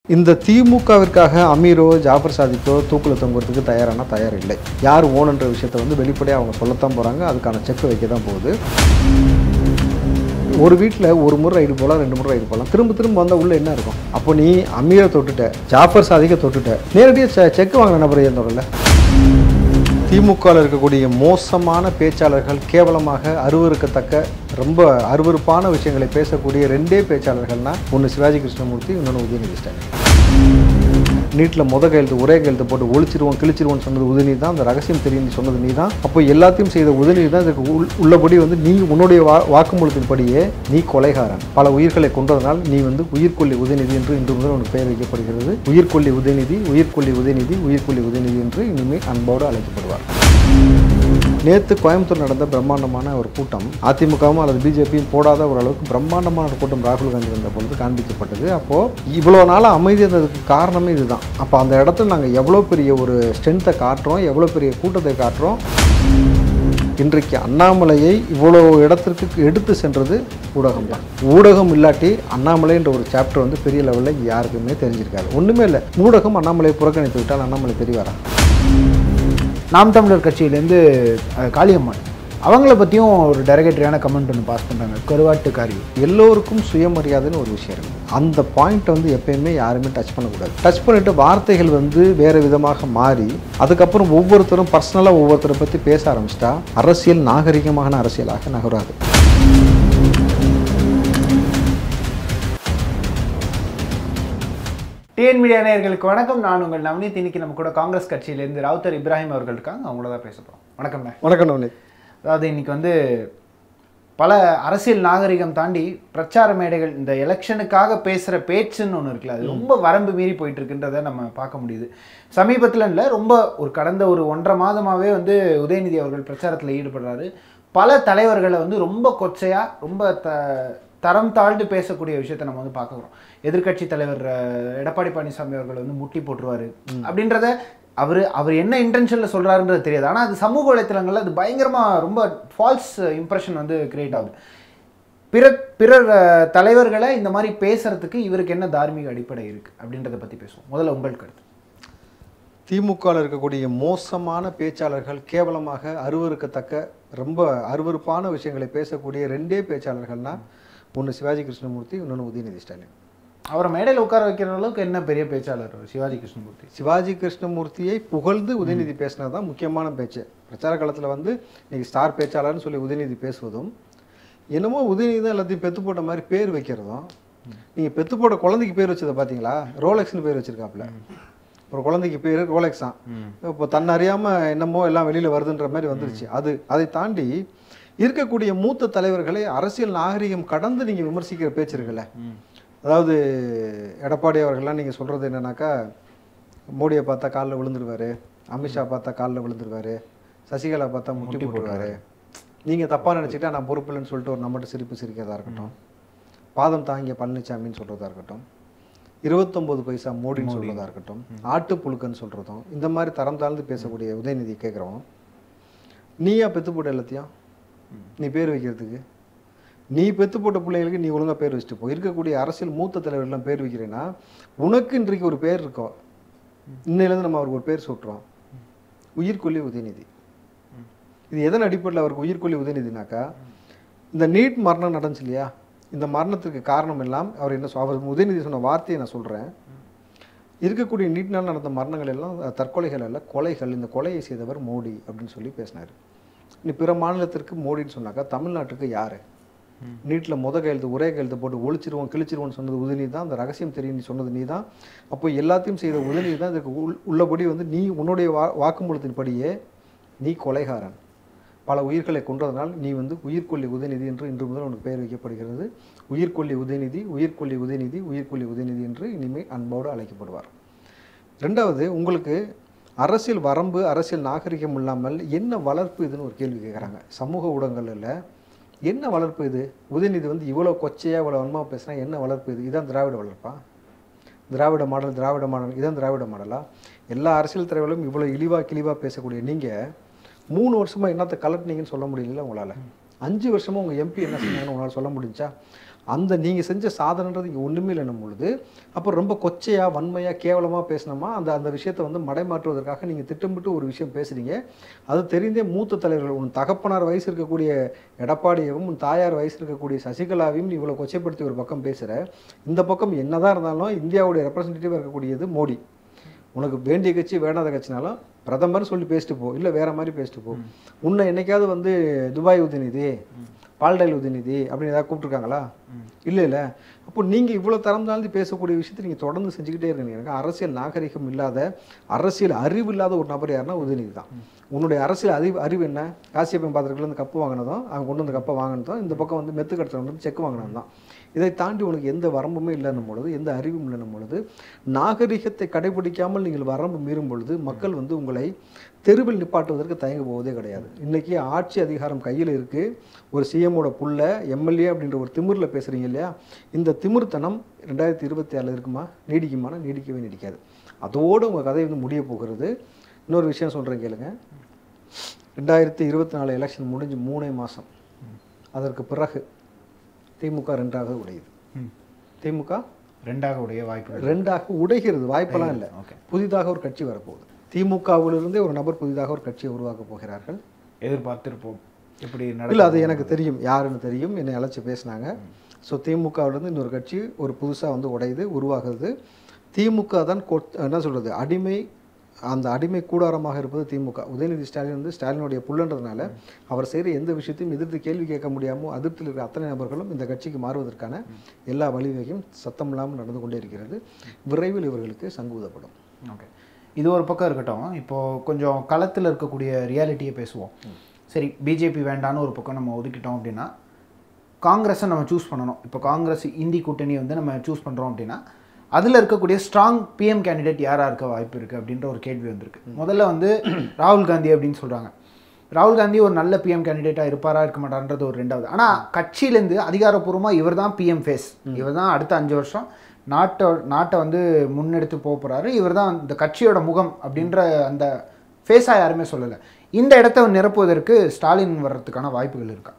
இந்த திமுகவிற்காக அமீரோ ஜாஃபர் சாதிக்கோ தூக்கில் தொங்குறதுக்கு தயாரானா தயார் இல்லை யார் ஓணுன்ற விஷயத்தை வந்து வெளிப்படையாக அவங்க சொல்லத்தான் போகிறாங்க அதுக்கான செக் வைக்க தான் போகுது ஒரு வீட்டில் ஒரு முறை ரைடு போகலாம் ரெண்டு முறை ரைடு போகலாம் திரும்ப திரும்ப வந்தால் உள்ள என்ன இருக்கும் அப்போ நீ அமீரை தொட்டுட்ட ஜாஃபர் சாதிக்க தொட்டுட்ட நேரடியாக செக் வாங்கின நபரை இருந்தோம்ல திமுகவில் இருக்கக்கூடிய மோசமான பேச்சாளர்கள் கேவலமாக அருவருக்கத்தக்க ரொம்ப அருவருப்பான விஷயங்களை பேசக்கூடிய ரெண்டே பேச்சாளர்கள்னா ஒன்று சிவாஜி கிருஷ்ணமூர்த்தி இன்னொன்று உதயநிதி ஸ்டாலின் நீட்டில் முத கையெழுத்து ஒரே கையெழுத்து போட்டு ஒழிச்சிருவோம் கிழிச்சிருவோம் சொன்னது உதயநிதி தான் அந்த ரகசியம் தெரியும் நீ சொன்னது நீ தான் அப்போ எல்லாத்தையும் செய்த உதயநிதி தான் இதுக்கு உள் உள்ளபடி வந்து நீ உன்னுடைய வா வாக்குமூலத்தின்படியே நீ கொலைகாரன் பல உயிர்களை கொன்றதனால் நீ வந்து உயிர்கொல்லி உதயநிதி என்று இன்று முதல் உனக்கு பெயர் வைக்கப்படுகிறது உயிர்கொல்லி உதயநிதி உயிர்கொல்லி உதயநிதி உயிர்கொல்லி உதயநிதி என்று இனிமேல் அன்போடு அழைக்கப்படுவார் நேற்று கோயம்புத்தூர் நடந்த பிரம்மாண்டமான ஒரு கூட்டம் அதிமுகவும் அல்லது பிஜேபியும் போடாத ஓரளவுக்கு பிரம்மாண்டமான ஒரு கூட்டம் ராகுல் காந்தி வந்த பொழுது காண்பிக்கப்பட்டது அப்போது இவ்வளோ நாளாக அமைதி இருந்ததுக்கு காரணமே இதுதான் அப்போ அந்த இடத்துல நாங்கள் எவ்வளோ பெரிய ஒரு ஸ்ட்ரென்த்தை காட்டுறோம் எவ்வளோ பெரிய கூட்டத்தை காட்டுறோம் இன்றைக்கு அண்ணாமலையை இவ்வளோ இடத்திற்கு எடுத்து சென்றது ஊடகம் தான் ஊடகம் இல்லாட்டி அண்ணாமலைன்ற ஒரு சாப்டர் வந்து பெரிய லெவலில் யாருக்குமே தெரிஞ்சிருக்காது ஒன்றுமே இல்லை ஊடகம் அண்ணாமலையை புறக்கணித்து விட்டால் அண்ணாமலை தெரியவாரா நாம் தமிழர் கட்சியிலேருந்து அஹ், காளியம்மாள் அவங்கள பற்றியும் ஒரு டெரகேட்டரியான கமெண்ட் ஒன்று பாஸ் பண்ணுறாங்க கருவாட்டுக்காரி எல்லோருக்கும் சுயமரியாதைன்னு ஒரு விஷயம் இருக்குது அந்த பாயிண்ட்டை வந்து எப்பயுமே யாருமே டச் பண்ணக்கூடாது டச் பண்ணிட்டு வார்த்தைகள் வந்து வேறு விதமாக மாறி அதுக்கப்புறம் ஒவ்வொருத்தரும் பர்சனலாக ஒவ்வொருத்தரை பற்றி பேச ஆரம்பிச்சிட்டா அரசியல் நாகரிகமான அரசியலாக நகராது டிஎன் மீடியா நேயர்களுக்கு வணக்கம் நான் உங்கள் நவனீத் இன்னைக்கு நம்ம கூட காங்கிரஸ் கட்சியிலேருந்து ராவுத்தர் இப்ராஹிம் அவர்கள் இருக்காங்க அவங்கள தான் பேச போகிறோம் வணக்கம்ண்ணே வணக்கம் நவனீத் அதாவது இன்னைக்கு வந்து பல அரசியல் நாகரிகம் தாண்டி பிரச்சார மேடைகள் இந்த எலெக்ஷனுக்காக பேசுகிற பேச்சுன்னு ஒன்று இருக்குல்ல அது ரொம்ப வரம்பு மீறி போயிட்டு இருக்குன்றதை நம்ம பார்க்க முடியுது சமீபத்தில் இல்லை ரொம்ப ஒரு கடந்த ஒரு ஒன்றரை மாதமாகவே வந்து உதயநிதி அவர்கள் பிரச்சாரத்தில் ஈடுபடுறாரு பல தலைவர்களை வந்து ரொம்ப கொச்சையாக ரொம்ப த தரம் தாழ்ந்து பேசக்கூடிய விஷயத்தை நம்ம வந்து பார்க்குறோம் எதிர்க்கட்சி தலைவர் அஹ், எடப்பாடி பழனிசாமி அவர்கள் வந்து முட்டி போட்டுருவாரு அப்படின்றத அவர் அவர் என்ன இன்டென்ஷனில் சொல்கிறாருன்றது தெரியாது ஆனால் அது சமூக வலைத்தளங்கள்ல அது பயங்கரமாக ரொம்ப ஃபால்ஸ் இம்ப்ரெஷன் வந்து கிரியேட் ஆகுது பிற பிறர் அஹ், தலைவர்களை இந்த மாதிரி பேசுறதுக்கு இவருக்கு என்ன தார்மீக அடிப்படை இருக்குது அப்படின்றத பற்றி பேசுவோம் முதல்ல உங்கள் கருத்து திமுகவில் இருக்கக்கூடிய மோசமான பேச்சாளர்கள் கேவலமாக அருவருக்கத்தக்க ரொம்ப அருவருப்பான விஷயங்களை பேசக்கூடிய ரெண்டே பேச்சாளர்கள்னா ஒன்று சிவாஜி கிருஷ்ணமூர்த்தி இன்னொன்று உதயநிதி ஸ்டாலின் அவரை மேடையில் உட்கார வைக்கிற அளவுக்கு என்ன பெரிய பேச்சாளர் அவர், சிவாஜி கிருஷ்ணமூர்த்தி சிவாஜி கிருஷ்ணமூர்த்தியை புகழ்ந்து உதயநிதி பேசினது தான் முக்கியமான பேச்சு பிரச்சார காலத்தில் வந்து இன்னைக்கு ஸ்டார் பேச்சாளர்னு சொல்லி உதயநிதி பேசுவதும் என்னமோ உதயநிதி தான் எல்லாத்தையும் பெத்து போட்ட மாதிரி பேர் வைக்கிறதும் நீங்கள் பெத்து போட்ட குழந்தைக்கு பேர் வச்சதை பார்த்தீங்களா ரோலெக்ஸ்னு பேர் வச்சிருக்காப்புல ஒரு குழந்தைக்கு பேர் ரோலெக்ஸ் தான் இப்போ தன்னை அறியாமல் என்னமோ எல்லாம் வெளியில் வருதுன்ற மாதிரி வந்துருச்சு அது அதை தாண்டி இருக்கக்கூடிய மூத்த தலைவர்களை அரசியல் நாகரிகம் கடந்து நீங்கள் விமர்சிக்கிற பேச்சு இருக்குல்ல அதாவது எடப்பாடி அவர்கள்லாம் நீங்கள் சொல்கிறது என்னன்னாக்கா மோடியை பார்த்தா காலில் விழுந்துருவாரு அமித்ஷா பார்த்தா காலில் விழுந்துருவாரு சசிகலா பார்த்தா முட்டி போடுவார் நீங்கள் தப்பாக நினச்சிக்கிட்டா நான் பொறுப்பு இல்லைன்னு சொல்லிட்டு ஒரு நம்மகிட்ட சிரிப்பு சிரிக்கிறதா இருக்கட்டும் பாதம் தாங்கிய பழனிசாமின்னு சொல்கிறதா இருக்கட்டும் இருபத்தொம்போது பைசா மோடின்னு சொல்கிறதா இருக்கட்டும் ஆட்டு புழுக்கன்னு சொல்கிறதும் இந்த மாதிரி தரம் தாழ்ந்து பேசக்கூடிய உதயநிதி கேட்குறோம் நீயா பெத்து போட்ட எல்லாத்தையும் நீ பேர் வைக்கிறதுக்கு நீ பெத்து போட்ட பிள்ளைங்களுக்கு நீ ஒழுங்கா பேர் வச்சுட்டு போ இருக்கக்கூடிய அரசியல் மூத்த தலைவர்கள்லாம் பேர் வைக்கிறேன்னா உனக்கு இன்றைக்கு ஒரு பேர் இருக்கோ இன்னையிலேருந்து நம்ம அவருக்கு ஒரு பேர் சூட்டுறோம் உயிர்கொல்லி உதயநிதி இது எதன் அடிப்படையில் அவருக்கு உயிர்கொல்லி உதயநிதினாக்கா இந்த நீட் மரணம் நடந்துச்சு இல்லையா இந்த மரணத்துக்கு காரணம் எல்லாம் அவர் என்ன சொ- அவர் உதயநிதி சொன்ன வார்த்தையை நான் சொல்கிறேன் இருக்கக்கூடிய நீட்னால் நடந்த மரணங்கள் எல்லாம் அஹ், தற்கொலைகள் அல்ல கொலைகள் இந்த கொலையை செய்தவர் மோடி அப்படின்னு சொல்லி பேசினார் நீ பிற மாநிலத்திற்கு மோடின்னு சொன்னாக்கா தமிழ்நாட்டுக்கு யார் நீட்டில் முத கையெழுத்து ஒரே கையெழுத்து போட்டு ஒழிச்சிருவோம் கிழிச்சிருவோம்னு சொன்னது உதயநிதி தான் அந்த ரகசியம் தெரியும் நீ சொன்னது நீ தான் அப்போ எல்லாத்தையும் செய்த உதயநிதி தான் இதுக்கு உள் உள்ளபடி வந்து நீ உன்னுடைய வா வாக்குமூலத்தின்படியே நீ கொலைகாரன் பல உயிர்களை கொன்றதனால் நீ வந்து உயிர்கொல்லி உதயநிதி என்று இன்று முதல் உனக்கு பெயர் வைக்கப்படுகிறது உயிர்கொல்லி உதயநிதி உயிர்கொல்லி உதயநிதி உயிர்கொல்லி உதயநிதி என்று இனிமேல் அன்போடு அழைக்கப்படுவார் ரெண்டாவது உங்களுக்கு அரசியல் வரம்பு அரசியல் நாகரிகம் இல்லாமல் என்ன வளர்ப்பு இதுன்னு ஒரு கேள்வி கேட்குறாங்க சமூக ஊடகங்களில் என்ன வளர்ப்பு இது உதயநிதி வந்து இவ்வளோ கொச்சையாக இவ்வளோ வன்மா பேசுனா என்ன வளர்ப்பு இது இதான் திராவிட வளர்ப்பா திராவிட மாடல் திராவிட மாடல் இதான் திராவிட மாடலா எல்லா அரசியல் தலைவர்களும் இவ்வளோ இழிவாக கிழிவாக பேசக்கூடிய நீங்கள் மூணு வருஷமாக என்னத்தை கலட்டினீங்கன்னு சொல்ல முடியல உங்களால் அஞ்சு வருஷமாக உங்கள் எம்பி என்ன செஞ்சாங்கன்னு உங்களால் சொல்ல முடிஞ்சா அந்த நீங்கள் செஞ்ச சாதனைன்றது இங்கே ஒன்றுமே இல்லைன்னும் பொழுது அப்போ ரொம்ப கொச்சையாக வன்மையாக கேவலமாக பேசினோமா அந்த அந்த விஷயத்தை வந்து மடைமாற்றுவதற்காக நீங்கள் திட்டமிட்டு ஒரு விஷயம் பேசுகிறீங்க அது தெரிந்தே மூத்த தலைவர்கள் உன் தகப்பனார் வயசு இருக்கக்கூடிய எடப்பாடியவும் உன் தாயார் வயசு இருக்கக்கூடிய சசிகலாவையும் நீ இவ்வளோ கொச்சைப்படுத்தி ஒரு பக்கம் பேசுகிற இந்த பக்கம் என்னதான் இருந்தாலும் இந்தியாவுடைய ரெப்ரசன்டேட்டிவாக இருக்கக்கூடியது மோடி உனக்கு வேண்டிய கட்சி வேண்டாத கட்சினாலும் பிரதமர் சொல்லி பேசிட்டு போ இல்லை வேற மாதிரி பேசிட்டு போ உன்னை என்னைக்காவது வந்து துபாய் உதயநிதி பால்டைல் உதயநிதி அப்படின்னு ஏதாவது கூப்பிட்டுருக்காங்களா இல்லை இல்லை அப்போ நீங்கள் இவ்வளோ தரம் தாழ்ந்து பேசக்கூடிய விஷயத்தை நீங்கள் தொடர்ந்து செஞ்சுக்கிட்டே இருக்கீங்க எனக்கு அரசியல் நாகரிகம் இல்லாத அரசியல் அறிவு இல்லாத ஒரு நபர் யாருன்னா உதயநிதி தான் உன்னுடைய அரசியல் அறிவு அறிவு என்ன காசியப்பன் பாத்திரத்தில் இந்த கப்பு வாங்கினதும் அவன் கொண்டு வந்த கப்பை வாங்கினதும் இந்த பக்கம் வந்து மெத்து கடத்தல் வந்து செக் வாங்கினதும் தான் இதை தாண்டி உனக்கு எந்த வரம்புமே இல்லைன்னும் பொழுது எந்த அறிவும் இல்லைன்னும் பொழுது நாகரிகத்தை கடைபிடிக்காமல் நீங்கள் வரம்பு மீறும் பொழுது மக்கள் வந்து உங்களை தெருவில் நிப்பாட்டுவதற்கு தயங்க போவதே கிடையாது இன்னைக்கு ஆட்சி அதிகாரம் கையில் இருக்கு ஒரு சிஎம்மோட புள்ள எம்எல்ஏ அப்படின்ற ஒரு திமிரில் பேசுறீங்க இல்லையா இந்த திமிர்த்தனம் ரெண்டாயிரத்தி இருபத்தி ஆறில் இருக்குமா நீடிக்குமானா நீடிக்கவே நீடிக்காது அதோடு உங்கள் கதை வந்து முடிய போகிறது இன்னொரு விஷயம் சொல்கிறேன் கேளுங்க ரெண்டாயிரத்தி இருபத்தி நாலு எலெக்ஷன் முடிஞ்சு மூணே மாதம் அதற்கு பிறகு திமுக ரெண்டாக உடையுது ம். திமுக ரெண்டாக உடைய வாய்ப்பு ரெண்டாக உடைகிறது வாய்ப்பெல்லாம் இல்லை ஓகே புதிதாக ஒரு கட்சி வரப்போகுது திமுகவிலிருந்தே ஒரு நபர் புதிதாக ஒரு கட்சியை உருவாக்க போகிறார்கள் எதிர்பார்த்திருப்போம் எப்படி இல்லை நடக்கும் அது எனக்கு தெரியும் யாருன்னு தெரியும் என்னை அழைச்சி பேசினாங்க ஸோ திமுகவிலேருந்து இன்னொரு கட்சி ஒரு புதுசாக வந்து உடையுது உருவாகுது திமுக தான் கொத் என்ன சொல்கிறது அடிமை அந்த அடிமை கூடாரமாக இருப்பது திமுக உதயநிதி ஸ்டாலின் வந்து ஸ்டாலினுடைய புள்ளன்றதுனால அவர் செய்கிற எந்த விஷயத்தையும் எதிர்த்து கேள்வி கேட்க முடியாமல் அதிருப்தியில் இருக்கிற அத்தனை நபர்களும் இந்த கட்சிக்கு மாறுவதற்கான எல்லா வழிவகையும் சத்தம் இல்லாமல் நடந்து கொண்டே இருக்கிறது விரைவில் இவர்களுக்கு சங்குதப்படும் ஓகே இது ஒரு பக்கம் இருக்கட்டும் இப்போ கொஞ்சம் களத்தில் இருக்கக்கூடிய ரியாலிட்டியை பேசுவோம் சரி பிஜேபி வேண்டான்னு ஒரு பக்கம் நம்ம ஒதுக்கிட்டோம் அப்படின்னா காங்கிரஸை நம்ம சூஸ் பண்ணணும் இப்போ காங்கிரஸ் இந்தி கூட்டணி வந்து நம்ம சூஸ் பண்ணுறோம் அப்படின்னா அதில் இருக்கக்கூடிய ஸ்ட்ராங் பிஎம் கேண்டிடேட் யாராக இருக்க வாய்ப்பு இருக்குது அப்படின்ற ஒரு கேள்வி வந்திருக்கு முதல்ல வந்து ராகுல் காந்தி அப்படின்னு சொல்கிறாங்க ராகுல் காந்தி ஒரு நல்ல பிஎம் கேண்டிடேட்டாக இருப்பாரா இருக்க மாட்டான்றது ஒரு ரெண்டாவது ஆனால் கட்சியிலேருந்து அதிகாரப்பூர்வமாக இவர் தான் பிஎம் ஃபேஸ் இவர் தான் அடுத்த அஞ்சு வருஷம் நாட்டை நாட்டை வந்து முன்னெடுத்து போக போகிறாரு இவர் தான் இந்த கட்சியோட முகம் அப்படின்ற அந்த ஃபேஸாக யாருமே சொல்லலை இந்த இடத்த நிரப்புவதற்கு ஸ்டாலின் வர்றதுக்கான வாய்ப்புகள் இருக்கா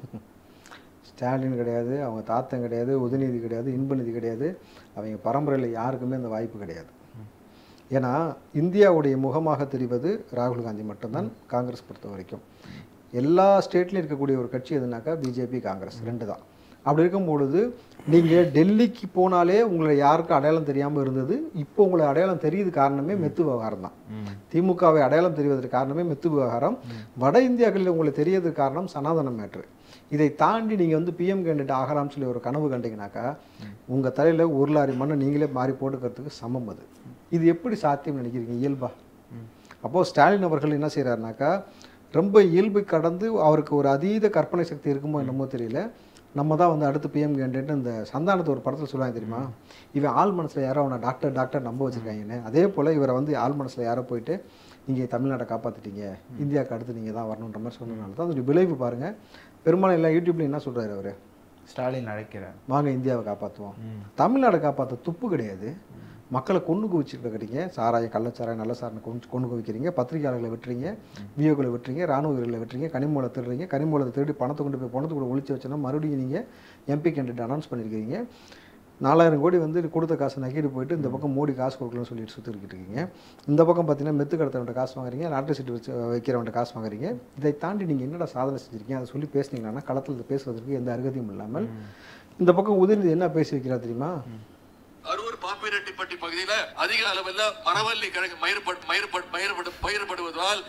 ஸ்டாலின் கிடையாது அவங்க தாத்தன் கிடையாது உதயநிதி கிடையாது இன்பநிதி கிடையாது அவங்க பரம்பரையில் யாருக்குமே அந்த வாய்ப்பு கிடையாது ஏன்னா இந்தியாவுடைய முகமாக தெரிவது ராகுல் காந்தி மட்டும்தான் காங்கிரஸ் பொறுத்த வரைக்கும் எல்லா ஸ்டேட்லையும் இருக்கக்கூடிய ஒரு கட்சி எதுனாக்கா பிஜேபி காங்கிரஸ் ரெண்டு தான் அப்படி இருக்கும் பொழுது நீங்கள் டெல்லிக்கு போனாலே உங்களை யாருக்கும் அடையாளம் தெரியாமல் இருந்தது இப்போ உங்களை அடையாளம் தெரியுது காரணமே மெத்து விவகாரம் தான் திமுகவை அடையாளம் தெரிவதற்கு காரணமே மெத்து விவகாரம் வட இந்தியாக்களில் உங்களுக்கு தெரியறதுக்கு காரணம் சனாதன மேட்ரு இதை தாண்டி நீங்கள் வந்து பிஎம் கேண்டிடேட் ஆகலாம்னு சொல்லி ஒரு கனவு கண்டீங்கனாக்கா உங்கள் தலையில் ஒரு லாரி மண்ணை நீங்களே மாறி போட்டுக்கிறதுக்கு சமம் அது இது எப்படி சாத்தியம் நினைக்கிறீங்க இயல்பா அப்போது ஸ்டாலின் அவர்கள் என்ன செய்கிறாருனாக்கா ரொம்ப இயல்பை கடந்து அவருக்கு ஒரு அதீத கற்பனை சக்தி இருக்குமோ என்னமோ தெரியல நம்ம தான் வந்து அடுத்து பிஎம் கேண்டிடேட் இந்த சந்தானத்தை ஒரு படத்தில் சொல்லுவாங்க தெரியுமா இவன் ஆள் மனசில் யாரோ அவனை டாக்டர் டாக்டர் நம்ப வச்சிருக்காங்கன்னு அதே போல் இவரை வந்து ஆள் மனசில் யாரோ போயிட்டு நீங்கள் தமிழ்நாட்டை காப்பாற்றிட்டீங்க இந்தியாவுக்கு அடுத்து நீங்கள் தான் வரணுன்ற மாதிரி சொன்னதுனால தான் அதோடைய விளைவு பாருங்கள் பெரும்பாலும் எல்லா யூடியூப்லையும் என்ன சொல்கிறாரு அவர் ஸ்டாலின் அழைக்கிறார் வாங்க இந்தியாவை காப்பாற்றுவோம் தமிழ்நாடை காப்பாற்ற துப்பு கிடையாது மக்களை கொண்டு குவிச்சிருக்கிறீங்க சாராயம் கள்ளச்சாராயம் நல்ல சாராயம் கொண்டு கொண்டு குவிக்கிறீங்க பத்திரிகையாளர்களை வெட்டுறீங்க வியோக்களை வெட்டுறீங்க ராணுவ வீரர்களை வெட்டுறீங்க கனிமூலை திருடுறீங்க கனிமூலத்தை திருடி பணத்தை கொண்டு போய் பணத்துக்குள்ள ஒழிச்சு வச்சோன்னா மறுபடியும் நீங்கள் எம்பி கேண்டிடேட் அனௌன்ஸ் பண்ணியிருக்கீங்க நாலாயிரம் கோடி வந்து கொடுத்த காசை நக்கிட்டு போயிட்டு இந்த பக்கம் மோடி காசு கொடுக்கலன்னு சொல்லிட்டு சுற்றிக்கிட்டு இருக்கீங்க இந்த பக்கம் பார்த்தீங்கன்னா மெத்து கடத்தவன்ட்ட காசு வாங்குறீங்க லாட்டரி சீட்டு வச்சு வைக்கிறவன்ட்ட காசு வாங்குறீங்க இதை தாண்டி நீங்கள் என்னடா சாதனை செஞ்சிருக்கீங்க அதை சொல்லி பேசுனீங்கன்னா களத்தில் பேசுவதற்கு எந்த அருகதையும் இல்லாமல் இந்த பக்கம் உதயநிதி என்ன பேசி வைக்கிறா தெரியுமா அரூர் பாப்பிரெட்டிப்பட்டி பகுதியில அதிக அளவில் மரவள்ளி கிழங்கு மயிர்பட் மயிர்பட் மயிர்படு பயிர்படுவதால்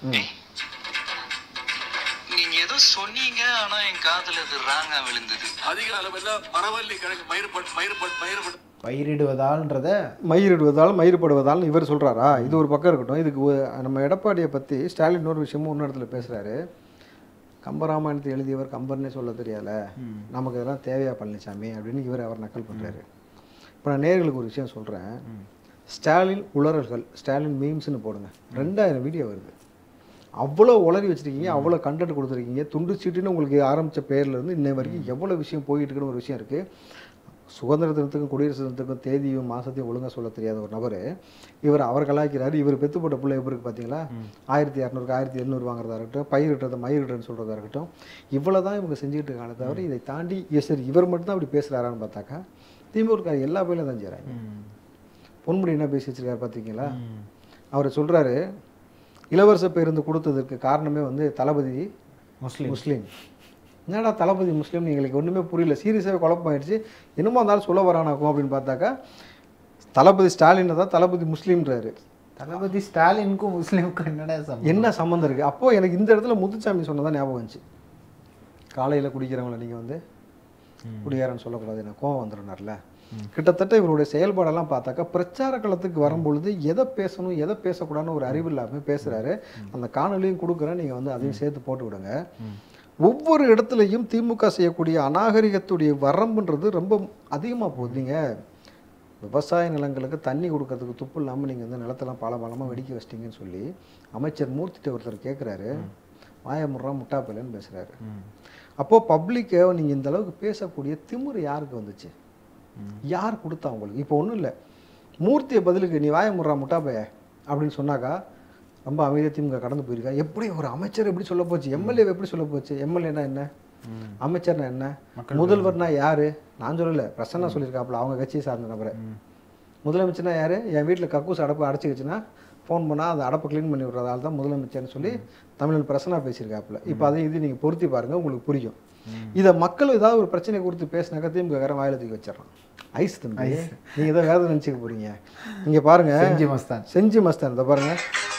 நீங்க ஏதோ சொன்னீங்க ஆனா என் காதுல அது ராங்கா விழுந்தது அதிக அளவில் மரவள்ளி கிழங்கு மயிர்பட் மயிர்பட் மயிர்படு பயிரிடுவதால்ன்றத மயிரிடுவதால் மயிர்படுவதால் இவர் சொல்கிறாரா இது ஒரு பக்கம் இருக்கட்டும் இதுக்கு ஒ- நம்ம எடப்பாடியை பற்றி ஸ்டாலின் இன்னொரு விஷயமும் இன்னொரு இடத்துல பேசுகிறாரு கம்பராமாயணத்தை எழுதியவர் கம்பர்னே சொல்ல தெரியல நமக்கு இதெல்லாம் தேவையா பழனிசாமி அப்படின்னு இவர் அவர் நக்கல் பண்ணுறாரு இப்போ நான் நேர்களுக்கு ஒரு விஷயம் சொல்கிறேன் ஸ்டாலின் உளறல்கள் ஸ்டாலின் மீம்ஸ்னு போடுங்க ரெண்டாயிரம் வீடியோ வருது அவ்வளோ உளறி வச்சிருக்கீங்க அவ்வளோ கண்டென்ட் கொடுத்துருக்கீங்க துண்டு சீட்டுன்னு உங்களுக்கு ஆரம்பித்த பேர்லேருந்து இன்னை வரைக்கும் எவ்வளோ விஷயம் போயிட்டு இருக்குன்னு ஒரு விஷயம் இருக்குது சுதந்திர தினத்துக்கும் குடியரசு தினத்துக்கும் தேதியும் மாதத்தையும் ஒழுங்காக சொல்ல தெரியாத ஒரு நபர் இவர் அவர் கலாய்க்கிறாரு இவர் பெத்து போட்ட பிள்ளை எப்படி இருக்கு பார்த்தீங்களா ஆயிரத்தி இரநூறுக்கு ஆயிரத்தி எழுநூறு வாங்குறதா இருக்கட்டும் பயிரிடுறதை மயிரிடுறன்னு சொல்கிறதா இருக்கட்டும் இவ்வளோ தான் இவங்க செஞ்சுக்கிட்டு இருக்காங்க தவிர இதை தாண்டி "ஏ, சரி இவர் மட்டும் தான் அப்படி பேசுகிறாரான்னு பார்த்தாக்கா திமுக எல்லா பேரும் தான் செய்கிறாங்க பொன்முடி என்ன பேசி வச்சிருக்காரு பார்த்திருக்கீங்களா அவர் சொல்கிறாரு இலவச பேருந்து கொடுத்ததற்கு காரணமே வந்து தளபதி முஸ்லீம் முஸ்லீம் என்னடா தளபதி முஸ்லீம் எங்களுக்கு ஒன்றுமே புரியல சீரியஸாகவே குழப்பமாயிடுச்சு என்னமோ இருந்தாலும் சொல்ல வரானாக்கும் அப்படின்னு பார்த்தாக்கா தளபதி ஸ்டாலினை தான் தளபதி முஸ்லீம்ன்றாரு தளபதி ஸ்டாலினுக்கும் முஸ்லீமுக்கும் என்னடா சம்பந்தம் என்ன சம்மந்தம் இருக்குது அப்போது எனக்கு இந்த இடத்துல முத்துச்சாமி சொன்னதான் ஞாபகம் வந்துச்சு காலையில் குடிக்கிறவங்கள நீங்கள் வந்து குடியாரன்னு சொல்லக்கூடாது எனக்கு கோவம் வந்துடுனார்ல கிட்டத்தட்ட இவருடைய செயல்பாடெல்லாம் பார்த்தாக்கா பிரச்சார களத்துக்கு வரும்பொழுது எதை பேசணும் எதை பேசக்கூடாதுன்னு ஒரு அறிவு இல்லாமல் பேசுகிறாரு அந்த காணொலியும் கொடுக்குறேன் நீங்கள் வந்து அதையும் சேர்த்து போட்டு விடுங்க ஒவ்வொரு இடத்துலையும் திமுக செய்யக்கூடிய அநாகரிகத்துடைய வரம்புன்றது ரொம்ப அதிகமாக போகுதுங்க விவசாய நிலங்களுக்கு தண்ணி கொடுக்கறதுக்கு துப்பு இல்லாமல் நீங்கள் வந்து நிலத்தெல்லாம் பால பாலமாக வெடிக்க வச்சிட்டீங்கன்னு சொல்லி அமைச்சர் மூர்த்திட்ட ஒருத்தர் கேட்குறாரு மாயமுறா முட்டாப்பில்லைன்னு பேசுகிறாரு அப்போது பப்ளிக்கை நீங்கள் இந்த அளவுக்கு பேசக்கூடிய திமிரு யாருக்கு வந்துச்சு யார் கொடுத்தா உங்களுக்கு இப்போ ஒன்றும் இல்லை மூர்த்தியை பதிலுக்கு நீ வாயமுறா முட்டாப்பைய அப்படின்னு சொன்னாக்கா ரொம்ப அமைதியாக திமுக கடந்து போயிருக்கா எப்படி ஒரு அமைச்சர் எப்படி சொல்ல போச்சு எம்எல்ஏ எப்படி சொல்ல போச்சு எம்எல்ஏனா என்ன அமைச்சர்னா என்ன முதல்வர்னா யாரு நான் சொல்லல பிரசன்னா சொல்லியிருக்காப்புல அவங்க கட்சியை சார்ந்த நபரை முதலமைச்சர்னா யாரு என் வீட்டில் கக்கூஸ் அடப்பு அடைச்சிக்கிச்சுன்னா ஃபோன் பண்ணால் அந்த அடப்பை க்ளீன் பண்ணி விட்றதால தான் முதலமைச்சர்னு சொல்லி தமிழன் பிரசன்னா பேசியிருக்காப்புல இப்போ அதை இது நீங்கள் பொருத்தி பாருங்க உங்களுக்கு புரியும் இதை மக்கள் ஏதாவது ஒரு பிரச்சனை குறித்து பேசினாக்கா திமுக காரன் வாயில தூக்கி வச்சிடறான் ஐஸ் தம்பி நீங்கள் ஏதோ வேறு நினச்சிக்க போறீங்க இங்கே பாருங்க செஞ்சி மஸ்தான் செஞ்சி மஸ்தான் இதை பாருங்க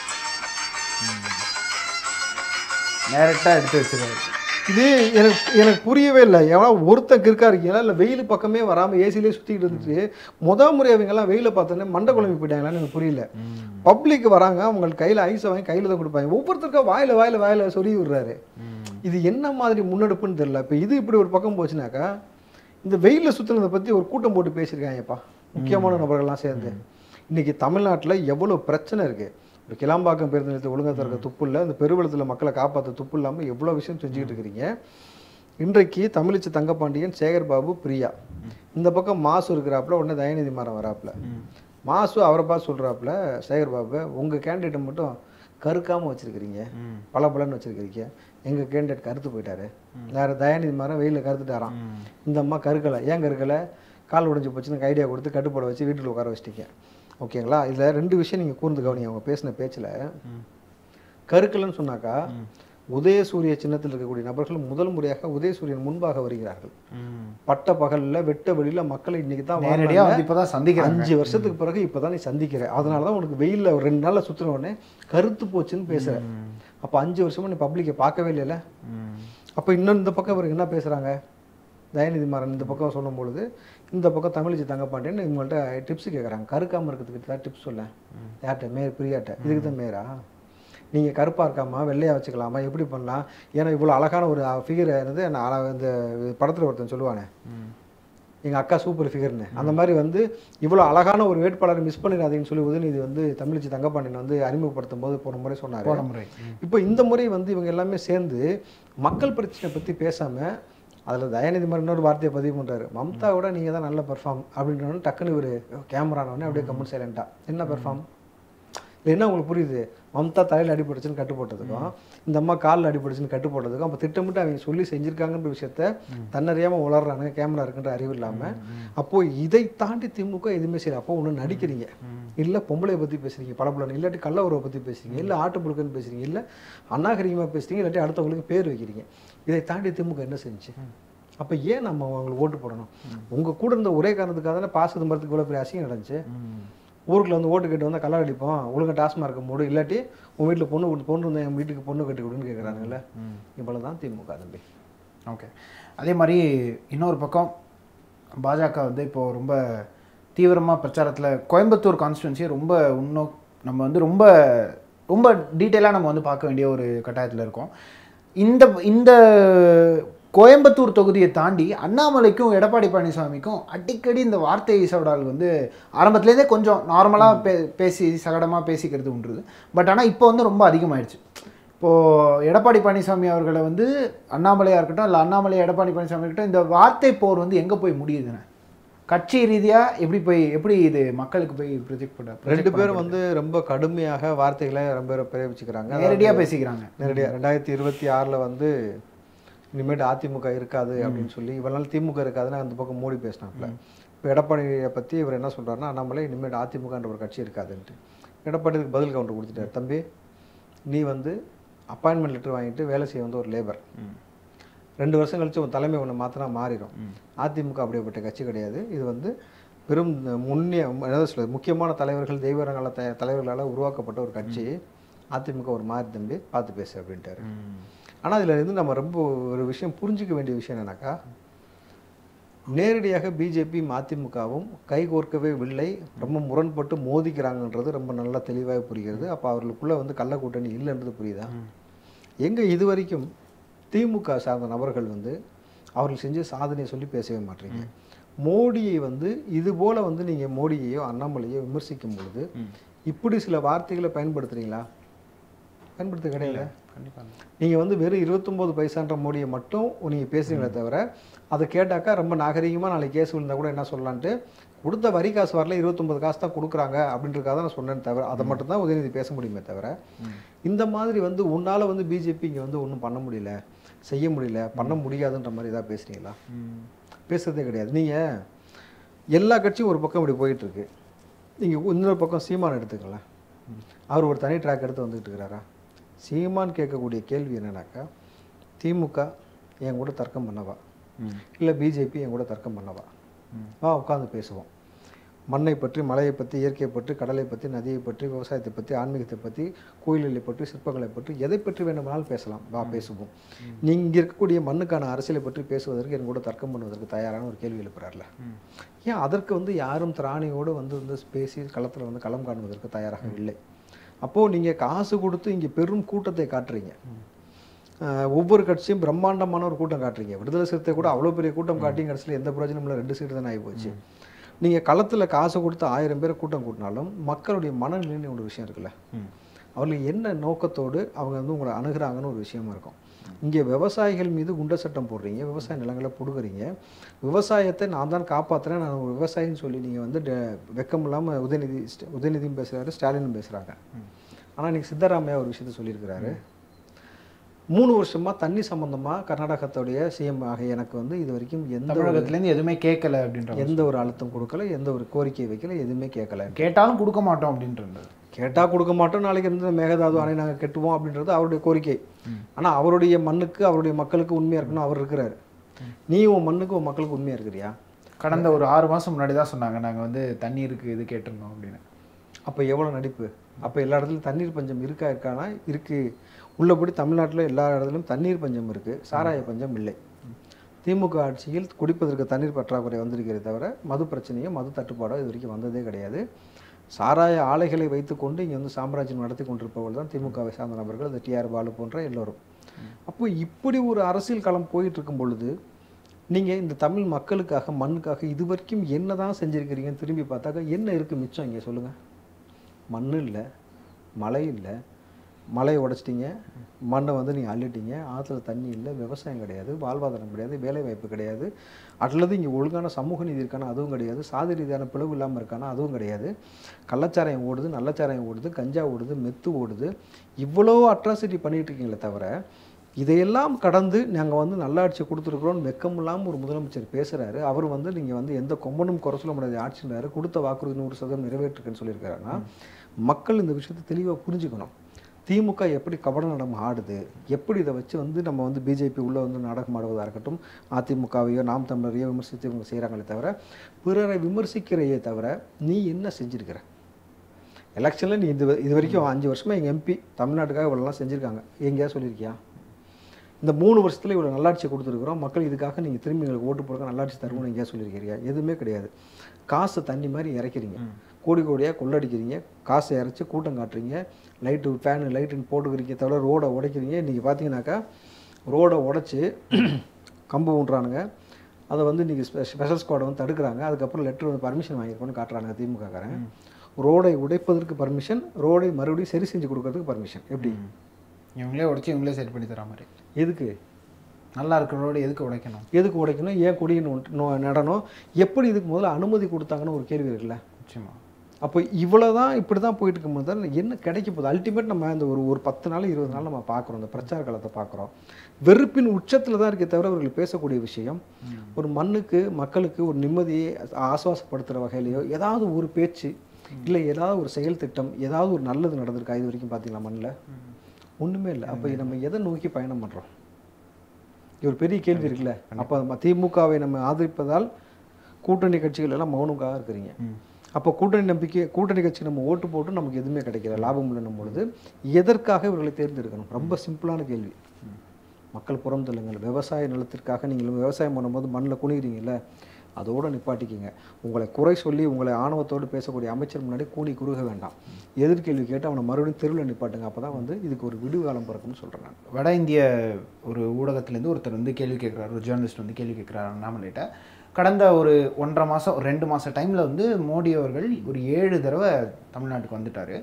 நேரட்டாக எடுத்து வச்சிருக்காரு இது எனக்கு எனக்கு புரியவே இல்லை எவனா ஒருத்தன் கிறுக்கா இருக்கீங்களா இல்லை வெயில் பக்கமே வராமல் ஏசிலே சுற்றிக்கிட்டு இருந்துட்டு முத முறை அவங்கெல்லாம் வெயில பார்த்தோன்னே மண்டை குழம்பி போயிட்டாங்களான்னு எனக்கு புரியல பப்ளிக் வராங்க அவங்களுக்கு கையில் ஐஸை வாங்கி கையில் தான் கொடுப்பாங்க ஒவ்வொருத்தருக்கா வாயில வாயில வாயில சொல்லி விடுறாரு இது என்ன மாதிரி முன்னெடுப்புன்னு தெரியல இப்போ இது இப்படி ஒரு பக்கம் போச்சுனாக்கா இந்த வெயிலில் சுற்றுனதை பற்றி ஒரு கூட்டம் போட்டு பேசியிருக்காங்கப்பா முக்கியமான நபர்கள்லாம் சேர்ந்து இன்னைக்கு தமிழ்நாட்டில் எவ்வளோ பிரச்சனை இருக்குது ஒரு கிளாம்பாக்கம் பேருந்து நிலையத்தை ஒழுங்கா திறக்க துப்பு இல்லை அந்த பெருவெளத்தில் மக்களை காப்பாற்ற துப்பு இல்லாமல் எவ்வளோ விஷயம் செஞ்சுக்கிட்டு இருக்கிறீங்க இன்றைக்கு தமிழிச்சு தங்கப்பாண்டியன் சேகர் பாபு பிரியா இந்த பக்கம் மாசு இருக்கிறாப்புல உடனே தயநிதி மாறன் வராப்புல மாசு அவரை பார்த்து சொல்கிறாப்புல சேகர் பாபு உங்கள் கேண்டிடேட்டை மட்டும் கருக்காமல் வச்சிருக்கிறீங்க பல பலன்னு வச்சிருக்கிறீங்க எங்கள் கேண்டிடேட் கருத்து போயிட்டாரு வேறு தயாநிதி மாறன் வெயிலில் கருத்துட்டாராம் இந்த அம்மா கருக்கலை ஏன் கருக்கலை கால் உடைஞ்சு போச்சுன்னு ஐடியா கொடுத்து கட்டுப்பட வச்சு வீட்டில் உட்கார வச்சிட்டீங்க ஓகேங்களா இதில் ரெண்டு விஷயம் நீங்கள் கூர்ந்து கவனிங்க அவங்க பேசின பேச்சில் கருக்கலைன்னு சொன்னாக்கா உதயசூரிய சின்னத்தில் இருக்கக்கூடிய நபர்கள் முதல் முறையாக உதயசூரியன் முன்பாக வருகிறார்கள் பட்ட பகல்ல வெட்ட வெளியில மக்களை இன்னைக்கு தான் நேரடியாக வாழ்றாங்க. வந்து இப்போ தான் சந்திக்கிறாங்க அஞ்சு வருஷத்துக்கு பிறகு இப்பதான் நீ சந்திக்கிற அதனால தான் உனக்கு வெயில்ல ஒரு ரெண்டு நாள்ல சுத்தின உடனே கருத்து போச்சுன்னு பேசுற அப்ப அஞ்சு வருஷமா நீ பப்ளிக்கை பார்க்கவே இல்லைல்ல அப்ப இன்னும் இந்த பக்கம் இவருக்கு என்ன பேசுறாங்க தயநிதி மாறன் இந்த பக்கம் சொல்லும் பொழுது இந்த பக்கம் தமிழிச்சு தங்கப்பாண்டியன் இவங்கள்ட்ட டிப்ஸ் கேட்குறாங்க கருக்காம இருக்கிறதுக்கு தான் டிப்ஸ் சொல்ல யார்கிட்ட மேயர் பிரியாட்ட இதுக்கு தான் மேயரா நீங்கள் கருப்பாக இருக்காமா வெள்ளையாக வச்சுக்கலாமா எப்படி பண்ணலாம் ஏன்னா இவ்வளோ அழகான ஒரு ஃபிகர் வந்து நான் அழ- இந்த படத்தில் ஒருத்தன் சொல்லுவானே எங்கள் அக்கா சூப்பர் ஃபிகர்னு அந்த மாதிரி வந்து இவ்வளோ அழகான ஒரு வேட்பாளரை மிஸ் பண்ணிடாதீங்கன்னு சொல்லி உதயநிதி வந்து தமிழிச்சு தங்கப்பாண்டியன் வந்து அறிமுகப்படுத்தும் போது போன முறை சொன்னார் போன முறை இப்போ இந்த முறை வந்து இவங்க எல்லாமே சேர்ந்து மக்கள் பிரச்சனை பற்றி பேசாமல் அதில் தயாநிதி மாதிரி இன்னொரு வார்த்தையை பதிவு பண்ணுறாரு மம்தாவோட நீங்கள் தான் நல்ல பெர்ஃபார்ம் அப்படின்றவொடனே டக்குன்னு இவர் கேமரானவொடனே அப்படியே கமெண்ட் சைலண்டா என்ன பெர்ஃபார்ம் இல்லை என்ன உங்களுக்கு புரியுது மம்தா தலையில் அடிபட்டுச்சுன்னு கட்டு போட்டதுக்கும் இந்த அம்மா காலில் அடிபட்டுச்சுன்னு கட்டு போட்டதுக்கும் அப்போ திட்டமிட்டு அவங்க சொல்லி செஞ்சிருக்காங்கன்ற விஷயத்த தன்னறியாமல் உளறானுங்க கேமரா இருக்குன்ற அறிவு இல்லாமல் அப்போது இதை தாண்டி திமுக எதுவுமே சரி அப்போ ஒன்று நடிக்கிறீங்க இல்லை பொம்பளையை பற்றி பேசுறீங்க படப்படணும் இல்லாட்டி கள்ள உறவை பற்றி பேசுறீங்க இல்லை ஆட்டுப்புழுக்கன்னு பேசுறீங்க இல்லை அநாகரிகமாக பேசுறீங்க இல்லாட்டி அடுத்தவங்களுக்கு பேர் வைக்கிறீங்க இதை தாண்டி திமுக என்ன செஞ்சு அப்போ ஏன் நம்ம அவங்களுக்கு ஓட்டு போடணும் உங்கள் கூட இருந்த ஒரே காரணத்துக்காக தானே பாச மரத்துக்கு இவ்வளோ பெரிய அசிங்கம் நடந்துச்சு ஊருக்குள்ள வந்து ஓட்டு கேட்டு வந்தால் கலர் அடிப்போம் ஒழுங்கா டாஸ்மார்க்க மூடு இல்லாட்டி உன் வீட்டில் பொண்ணு கொடுத்து பொண்ணு இருந்தால் என் வீட்டுக்கு பொண்ணு கட்டி கொடுன்னு கேட்குறாங்கல்ல இவ்வளோ தான் திமுக தம்பி ஓகே அதே மாதிரி இன்னொரு பக்கம் பாஜக வந்து இப்போ ரொம்ப தீவிரமாக பிரச்சாரத்தில் கோயம்புத்தூர் கான்ஸ்டுவன்சியை ரொம்ப இன்னும் நம்ம வந்து ரொம்ப ரொம்ப டீட்டெயிலாக நம்ம வந்து பார்க்க வேண்டிய ஒரு கட்டாயத்தில் இருக்கோம் இந்த இந்த கோயம்புத்தூர் தொகுதியை தாண்டி அண்ணாமலைக்கும் எடப்பாடி பழனிசாமிக்கும் அடிக்கடி இந்த வார்த்தை சவடால் வந்து ஆரம்பத்துலேருந்தே கொஞ்சம் நார்மலாக பே பேசி சகடமாக பேசிக்கிறது உண்டுது பட் ஆனால் இப்போ வந்து ரொம்ப அதிகமாயிடுச்சு இப்போது எடப்பாடி பழனிசாமி அவர்களை வந்து அண்ணாமலையாக இருக்கட்டும் இல்லை அண்ணாமலை எடப்பாடி பழனிசாமி இருக்கட்டும் இந்த வார்த்தை போர் வந்து எங்கே போய் முடியுதுன்னு கட்சி ரீதியா எப்படி போய் எப்படி இது மக்களுக்கு போய் ப்ரொஜெக்ட் பண்ண ரெண்டு பேரும் வந்து ரொம்ப கடுமையாக வார்த்தைகளை ரொம்ப பேர் பிரயோகிச்சுக்கிறாங்க நேரடியா பேசிக்கிறாங்க நேரடியாக ரெண்டாயிரத்தி இருபத்தி ஆறில் வந்து இனிமேட்டு அதிமுக இருக்காது அப்படின்னு சொல்லி இவ்வளவு நாள் திமுக இருக்காதுன்னு அந்த பக்கம் மோடி பேசினாப்புல இப்போ எடப்பாடியை பற்றி இவர் என்ன சொல்றாருன்னா அண்ணாமலை இனிமேட்டு அதிமுகன்ற ஒரு கட்சி இருக்காதுன்ட்டு எடப்பாடிக்கு பதில் கவுண்டர் கொடுத்துட்டார் தம்பி நீ வந்து அப்பாயின்மெண்ட் லெட்டர் வாங்கிட்டு வேலை செய்ய வந்து ஒரு லேபர் ரெண்டு வருஷம் கழிச்சு உன் தலைமை ஒன்று மாற்றினா மாறிடும் அதிமுக அப்படிப்பட்ட கட்சி கிடையாது இது வந்து பெரும் முன்னிய என்ன சொல்றது முக்கியமான தலைவர்கள் தெய்வரங்கள த தலைவர்களால் உருவாக்கப்பட்ட ஒரு கட்சி அதிமுக ஒரு மாறி தம்பி பார்த்து பேசு அப்படின்ட்டாரு ஆனால் இதில் இருந்து நம்ம ரொம்ப ஒரு விஷயம் புரிஞ்சிக்க வேண்டிய விஷயம் என்னன்னாக்கா நேரடியாக பிஜேபியும் அதிமுகவும் கைகோர்க்கவே இல்லை ரொம்ப முரண்பட்டு மோதிக்கிறாங்கன்றது ரொம்ப நல்லா தெளிவாக புரிகிறது அப்போ அவர்களுக்குள்ள வந்து கள்ள கூட்டணி இல்லைன்றது புரியுதா எங்க இது வரைக்கும் திமுக சார்ந்த நபர்கள் வந்து அவர்கள் செஞ்ச சாதனையை சொல்லி பேசவே மாட்டீங்க மோடியை வந்து இது போல வந்து நீங்க மோடியையோ அண்ணாமலையோ விமர்சிக்கும் பொழுது இப்படி சில வார்த்தைகளை பயன்படுத்துறீங்களா பயன்படுத்த கிடையாது கண்டிப்பா நீங்க வந்து வெறும் இருபத்தொம்போது பைசான்ற மோடியை மட்டும் நீங்க பேசுறீங்களே தவிர அதை கேட்டாக்கா ரொம்ப நாகரிகமா நாளைக்கு கேஸ் விழுந்தா கூட என்ன சொல்லலான்ட்டு கொடுத்த வரி காசு வரல இருபத்தொம்பது காசு தான் கொடுக்குறாங்க அப்படின்றதுக்காக தான் நான் சொன்னேன் தவிர அதை மட்டும் தான் உதயநிதி பேச முடியுமே தவிர இந்த மாதிரி வந்து உன்னால வந்து பிஜேபி இங்க வந்து ஒன்றும் பண்ண முடியல செய்ய முடியல பண்ண முடியாதுன்ற மாதிரி ஏதாவது பேசுறீங்களா பேசுறதே கிடையாது நீங்க எல்லா கட்சியும் ஒரு பக்கம் இப்படி போயிட்டு இருக்கு நீங்க இன்னொரு பக்கம் சீமான் எடுத்துக்கலாம் அவர் ஒரு தனி ட்ராக் எடுத்து வந்துட்டு இருக்கிறாரா சீமான் கேட்கக்கூடிய கேள்வி என்னன்னாக்கா திமுக என் கூட தர்க்கம் பண்ணவா இல்லை பிஜேபி என் கூட தர்க்கம் பண்ணவா வா உட்காந்து பேசுவோம் மண்ணை பற்றி மலையை பற்றி இயற்கையை பற்றி கடலை பற்றி நதியை பற்றி விவசாயத்தை பற்றி ஆன்மீகத்தை பற்றி கோயில்களை பற்றி சிற்பங்களை பற்றி எதை பற்றி வேண்டுமானாலும் பேசலாம் வா பேசுவோம் நீ இங்கே இருக்கக்கூடிய மண்ணுக்கான அரசியலை பற்றி பேசுவதற்கு என் கூட தர்க்கம் பண்ணுவதற்கு தயாரான ஒரு கேள்வி எழுப்புறாருல ஏன் அதற்கு வந்து யாரும் திராணியோடு வந்து வந்து பேசி களத்தில் வந்து களம் காணுவதற்கு தயாராக இல்லை அப்போது நீங்கள் காசு கொடுத்து இங்கே பெரும் கூட்டத்தை காட்டுறீங்க ஆஹ் ஒவ்வொரு கட்சியும் பிரம்மாண்டமான ஒரு கூட்டம் காட்டுறீங்க விடுதலை சிறுத்தை கூட அவ்வளோ பெரிய கூட்டம் காட்டி கடைசியில் எந்த பிரயோஜனமும் இல்லை ரெண்டு சீட்டு தானே ஆகி போச்சு நீங்கள் களத்தில் காசு கொடுத்து ஆயிரம் பேர் கூட்டம் கூட்டினாலும் மக்களுடைய மனநிலைன்னு ஒரு விஷயம் இருக்குல்ல அவர்கள் என்ன நோக்கத்தோடு அவங்க வந்து உங்களை அணுகுறாங்கன்னு ஒரு விஷயமா இருக்கும் இங்கே விவசாயிகள் மீது குண்ட சட்டம் போடுறீங்க விவசாய நிலங்களை பிடுங்குறீங்க விவசாயத்தை நான் தான் காப்பாற்றுறேன் நான் ஒரு விவசாயின்னு சொல்லி நீங்கள் வந்து டெ- வெக்கம் இல்லாமல் உதயநிதி ஸ்ட- உதயநிதியும் பேசுகிறாரு ஸ்டாலினும் பேசுகிறாங்க ஆனால் இன்னைக்கு சித்தராமையா ஒரு விஷயத்த சொல்லியிருக்கிறாரு மூணு வருஷமா தண்ணி சம்பந்தமா கர்நாடகத்துடைய சிஎம் ஆக எனக்கு வந்து இது வரைக்கும் எந்த ஒரு- தமிழகத்துலேருந்து எதுவுமே கேட்கல அப்படின்ற மாதிரி. எந்த ஒரு அழுத்தம் கொடுக்கல எந்த ஒரு கோரிக்கை வைக்கல எதுவுமே கேட்கல கேட்டாலும் கொடுக்க மாட்டோம் அப்படின்றது கேட்டா கொடுக்க மாட்டோம் நாளைக்கு இருந்து மேகதாது அணை நாங்கள் கட்டுவோம் அப்படின்றது அவருடைய கோரிக்கை ஆனா அவருடைய மண்ணுக்கு அவருடைய மக்களுக்கு உண்மையா இருக்கணும் அவர் இருக்கிறாரு நீ உன் மண்ணுக்கு உன் மக்களுக்கு உண்மையா இருக்கிறியா கடந்த ஒரு ஆறு மாசம் முன்னாடி தான் சொன்னாங்க நாங்க வந்து தண்ணீருக்கு இது கேட்டிருந்தோம் அப்படின்னு அப்ப எவ்வளவு நடிப்பு அப்ப எல்லா இடத்துலயும் தண்ணீர் பஞ்சம் இருக்கா இருக்கானா இருக்கு உள்ளபடி தமிழ்நாட்டுல எல்லா இடத்துலையும் தண்ணீர் பஞ்சம் இருக்கு சாராய பஞ்சம் இல்லை திமுக ஆட்சியில் குடிப்பதற்கு தண்ணீர் பற்றாக்குறை வந்திருக்கிறதே தவிர மது பிரச்சனையோ மது தட்டுப்பாடோ இது வரைக்கும் வந்ததே கிடையாது சாராய ஆலைகளை வைத்துக்கொண்டு இங்கே வந்து சாம்ராஜ்யம் நடத்தி கொண்டிருப்பவர்கள் தான் திமுகவை சார்ந்த நபர்கள் இந்த டிஆர் பாலு போன்ற எல்லோரும் அப்போ இப்படி ஒரு அரசியல் களம் போயிட்டு இருக்கும் பொழுது நீங்கள் இந்த தமிழ் மக்களுக்காக மண்ணுக்காக இது வரைக்கும் என்ன தான் செஞ்சுருக்கிறீங்கன்னு திரும்பி பார்த்தாக்கா என்ன இருக்குது மிச்சம் இங்கே சொல்லுங்கள் மண் இல்லை மழை இல்லை மலையை உடைச்சிட்டீங்க மண்ணை வந்து நீங்கள் அள்ளிட்டீங்க ஆற்றுல தண்ணி இல்லை விவசாயம் கிடையாது வாழ்வாதாரம் கிடையாது வேலை வாய்ப்பு கிடையாது அல்லது இங்கே ஒழுங்கான சமூக நீதி இருக்கானா அதுவும் கிடையாது சாதி ரீதியான பிளவு இல்லாமல் இருக்கானா அதுவும் கிடையாது கள்ளச்சாராயம் ஓடுது நல்லச்சாராயம் ஓடுது கஞ்சா ஓடுது மெத்து ஓடுது இவ்வளோ அட்ராசிட்டி பண்ணிட்டு இருக்கீங்களே தவிர இதையெல்லாம் கடந்து நாங்கள் வந்து நல்லாட்சி கொடுத்துருக்குறோம் வெக்கம் இல்லாமல் ஒரு முதலமைச்சர் பேசுகிறாரு அவர் வந்து நீங்கள் வந்து எந்த கொம்பனும் குறை சொல்ல முடியாத ஆட்சின்றாரு கொடுத்த வாக்குறுதி நூறு சதவீதம் நிறைவேற்றிருக்குன்னு சொல்லியிருக்காருன்னா மக்கள் இந்த விஷயத்தை தெளிவாக புரிஞ்சுக்கணும் திமுக எப்படி கபட நடம் ஆடுது எப்படி இதை வச்சு வந்து நம்ம வந்து பிஜேபி உள்ளே வந்து நாடகம் ஆடுவதாக இருக்கட்டும் அதிமுகவையோ நாம் தமிழரையோ விமர்சித்து இவங்க செய்கிறாங்களே தவிர பிறரை விமர்சிக்கிறையே தவிர நீ என்ன செஞ்சிருக்கிற எலெக்ஷனில் நீ இது இது வரைக்கும் அஞ்சு வருஷமா எங்கள் எம்பி தமிழ்நாட்டுக்காக இவ்வளோலாம் செஞ்சுருக்காங்க எங்கேயாவது சொல்லியிருக்கியா இந்த மூணு வருஷத்துல இவ்வளோ நல்லாட்சி கொடுத்துருக்குறோம் மக்கள் இதுக்காக நீங்கள் திரும்பி எங்களுக்கு ஓட்டு போடுங்க நல்லாட்சி தருவோம்னு எங்கேயா சொல்லியிருக்கிறீங்க எதுவுமே கிடையாது காசு தண்ணி மாதிரி இறக்கிறீங்க கோடி கோடியாக கொள்ளடிக்கிறீங்க காசை இறச்சி கூட்டம் காட்டுறீங்க லைட்டு ஃபேனு லைட்டுன்னு போட்டுக்கிறீங்க தவிர ரோடை உடைக்கிறீங்க இன்றைக்கி பார்த்தீங்கன்னாக்கா ரோடை உடைச்சி கம்பு ஊன்றானுங்க அதை வந்து இன்றைக்கி ஸ்பெஷல் ஸ்குவாடை வந்து தடுக்கிறாங்க அதுக்கப்புறம் லெட்டர் வந்து பர்மிஷன் வாங்கியிருக்கோன்னு காட்டுறாங்க திமுககாரன் ரோடை உடைப்பதற்கு பர்மிஷன் ரோடை மறுபடியும் சரி செஞ்சு கொடுக்கறதுக்கு பர்மிஷன் எப்படி இவங்களே உடச்சி இவங்களே சரி பண்ணி தர மாதிரி எதுக்கு நல்லா இருக்கிறவரோட எதுக்கு உடைக்கணும் எதுக்கு உடைக்கணும் ஏன் கொடியை நொ- நொ- நடணும் எப்படி இதுக்கு முதல்ல அனுமதி கொடுத்தாங்கன்னு ஒரு கேள்வி இருக்குல்ல நிச்சயமா அப்போ இவ்வளோ தான் இப்படி தான் போயிட்டு இருக்கும்போது தான் என்ன கிடைக்க போகுது அல்டிமேட் நம்ம இந்த ஒரு ஒரு பத்து நாள் இருபது நாள் நம்ம பார்க்குறோம் இந்த பிரச்சார காலத்தை பார்க்குறோம் வெறுப்பின் உச்சத்தில் தான் இருக்கே தவிர அவர்கள் பேசக்கூடிய விஷயம் ஒரு மண்ணுக்கு மக்களுக்கு ஒரு நிம்மதியை ஆசுவாசப்படுத்துகிற வகையிலையோ ஏதாவது ஒரு பேச்சு இல்லை ஏதாவது ஒரு செயல் திட்டம் ஏதாவது ஒரு நல்லது நடந்திருக்கா இது வரைக்கும் பார்த்தீங்களா மண்ணில் ஒன்றுமே இல்லை அப்போ நம்ம எதை நோக்கி பயணம் பண்ணுறோம் இது ஒரு பெரிய கேள்வி இருக்குல்ல அப்போ நம்ம திமுகவை நம்ம ஆதரிப்பதால் கூட்டணி கட்சிகள் எல்லாம் மௌனமாக இருக்கிறீங்க அப்போ கூட்டணி நம்பிக்கை கூட்டணி கட்சி நம்ம ஓட்டு போட்டு நமக்கு எதுவுமே கிடைக்கல லாபம் இல்லைன்னும் பொழுது எதற்காக இவர்களை தேர்ந்தெடுக்கணும் ரொம்ப சிம்பிளான கேள்வி மக்கள் புறம் தள்ளுங்கள் விவசாய நிலத்திற்காக நீங்கள் விவசாயம் பண்ணும்போது மண்ணில் குனிகிறீங்கல்ல அதோட நிப்பாட்டிக்கிங்க உங்களை குறை சொல்லி உங்களை ஆணவத்தோடு பேசக்கூடிய அமைச்சர் முன்னாடி கூனி குறுக வேண்டாம் எதிர்கேள்வி கேட்டு அவனை மறுபடியும் தெருவில் நிப்பாட்டுங்க அப்போ தான் வந்து இதுக்கு ஒரு விடுவு காலம் பிறக்கும்னு சொல்கிறேன் நான் வட இந்திய ஒரு ஊடகத்திலேருந்து ஒருத்தர் வந்து கேள்வி கேட்குறாரு ஒரு ஜேர்னலிஸ்ட் வந்து கேள்வி கேட்குறாரு அண்ணாமலைகிட்ட கடந்த ஒரு ஒன்றரை மாதம் ரெண்டு மாத டைமில் வந்து மோடி அவர்கள் ஒரு ஏழு தடவை தமிழ்நாட்டுக்கு வந்துட்டார்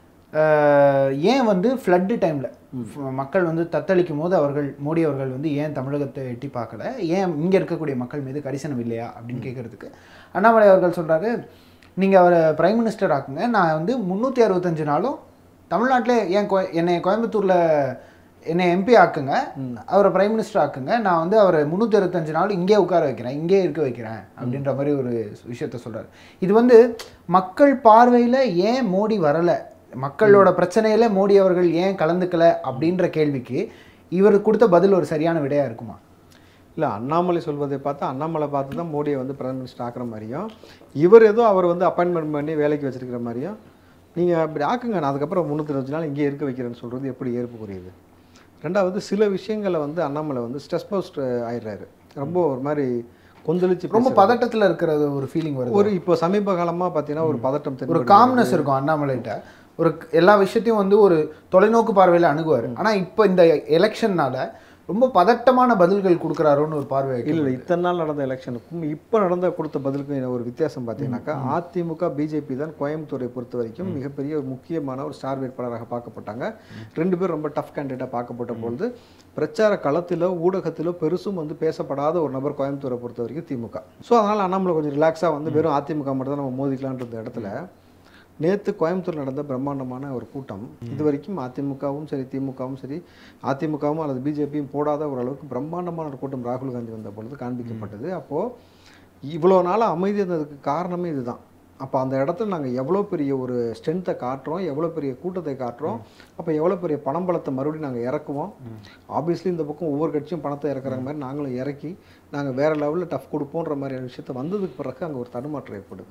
ஏன் வந்து ஃப்ளட்டு டைமில் மக்கள் வந்து தத்தளிக்கும் போது அவர்கள் மோடி அவர்கள் வந்து ஏன் தமிழகத்தை எட்டி பார்க்கல ஏன் இங்கே இருக்கக்கூடிய மக்கள் மீது கரிசனம் இல்லையா அப்படின்னு கேட்குறதுக்கு அண்ணாமலை அவர்கள் சொல்கிறாரு நீங்கள் அவரை பிரைம் மினிஸ்டர் ஆக்குங்க நான் வந்து முந்நூற்றி அறுபத்தஞ்சு நாளும் தமிழ்நாட்டிலே ஏன் கோ என்னை கோயம்புத்தூரில் என்னை எம்பி ஆக்குங்க அவரை பிரைம் மினிஸ்டர் ஆக்குங்க நான் வந்து அவரை முந்நூற்றி அறுபத்தஞ்சு நாள் இங்கே உட்கார வைக்கிறேன் இங்கே இருக்க வைக்கிறேன் அப்படின்ற மாதிரி ஒரு விஷயத்த சொல்றாரு இது வந்து மக்கள் பார்வையில் ஏன் மோடி வரலை மக்களோட பிரச்சனையில மோடி அவர்கள் ஏன் கலந்துக்கல அப்படின்ற கேள்விக்கு இவர் கொடுத்த பதில் ஒரு சரியான விடையா இருக்குமா இல்லை அண்ணாமலை சொல்வதை பார்த்தா அண்ணாமலை பார்த்து தான் மோடியை வந்து பிரைம் மினிஸ்டர் ஆக்குற மாதிரியும் இவர் ஏதோ அவர் வந்து அப்பாயின்மெண்ட் பண்ணி வேலைக்கு வச்சிருக்கிற மாதிரியும் நீங்கள் அப்படி ஆக்குங்க நான் அதுக்கப்புறம் முந்நூற்றி நாள் இங்கே இருக்க வைக்கிறேன்னு சொல்கிறது எப்படி ஏற்புக்குரியது ரெண்டாவது சில விஷயங்களை வந்து அண்ணாமலை வந்து ஸ்ட்ரெஸ் பவுஸ்ட் ஆயிடுறாரு ரொம்ப ஒரு மாதிரி கொந்தளிச்சு ரொம்ப பேசுறாரு. பதட்டத்துல இருக்கிற ஒரு ஃபீலிங் வருது ஒரு இப்போ சமீப காலமாக பார்த்தீங்கன்னா ஒரு பதட்டம் ஒரு தென்படுது. காம்னஸ் இருக்கும் அண்ணாமலைகிட்ட ஒரு எல்லா விஷயத்தையும் வந்து ஒரு தொலைநோக்கு பார்வையில அணுகுவார் ஆனா இப்போ இந்த எலெக்ஷன்னால ரொம்ப பதட்டமான பதில்கள் கொடுக்குறாரோன்னு ஒரு பார்வை இல்லை இல்லை இத்தனை நாள் நடந்த எலெக்ஷனுக்கும் இப்போ நடந்த கொடுத்த பதிலுக்கும் ஒரு வித்தியாசம் பார்த்தீங்கன்னாக்கா அதிமுக பிஜேபி தான் கோயம்புத்தூரை பொறுத்த வரைக்கும் மிகப்பெரிய ஒரு முக்கியமான ஒரு ஸ்டார் வேட்பாளராக பார்க்கப்பட்டாங்க ரெண்டு பேரும் ரொம்ப டஃப் கேண்டிடேட்டாக பார்க்கப்பட்ட பொழுது பிரச்சார களத்திலோ ஊடகத்திலோ பெருசும் வந்து பேசப்படாத ஒரு நபர் கோயம்புத்தூரை பொறுத்த வரைக்கும் திமுக ஸோ அதனால் அண்ணாமலை கொஞ்சம் ரிலாக்ஸாக வந்து வெறும் அதிமுக மட்டும் தான் நம்ம மோதிக்கலான்ற இடத்துல நேற்று கோயம்புத்தூர் நடந்த பிரம்மாண்டமான ஒரு கூட்டம் இது வரைக்கும் அதிமுகவும் சரி திமுகவும் சரி அதிமுகவும் அல்லது பிஜேபியும் போடாத ஓரளவுக்கு பிரம்மாண்டமான ஒரு கூட்டம் ராகுல் காந்தி வந்த பொழுது காண்பிக்கப்பட்டது அப்போது இவ்வளோ நாளாக அமைதி இருந்ததுக்கு காரணமே இதுதான் அப்போ அந்த இடத்துல நாங்கள் எவ்வளோ பெரிய ஒரு ஸ்ட்ரென்த்தை காட்டுறோம் எவ்வளோ பெரிய கூட்டத்தை காட்டுறோம் அப்போ எவ்வளோ பெரிய பணம் பலத்தை மறுபடியும் நாங்கள் இறக்குவோம் ஆப்வியஸ்லி இந்த பக்கம் ஒவ்வொரு கட்சியும் பணத்தை இறக்குற மாதிரி நாங்களும் இறக்கி நாங்கள் வேறு லெவலில் டஃப் கொடுப்போன்ற மாதிரியான விஷயத்த வந்ததுக்கு பிறகு அங்கே ஒரு தடுமாற்றம் ஏற்படுது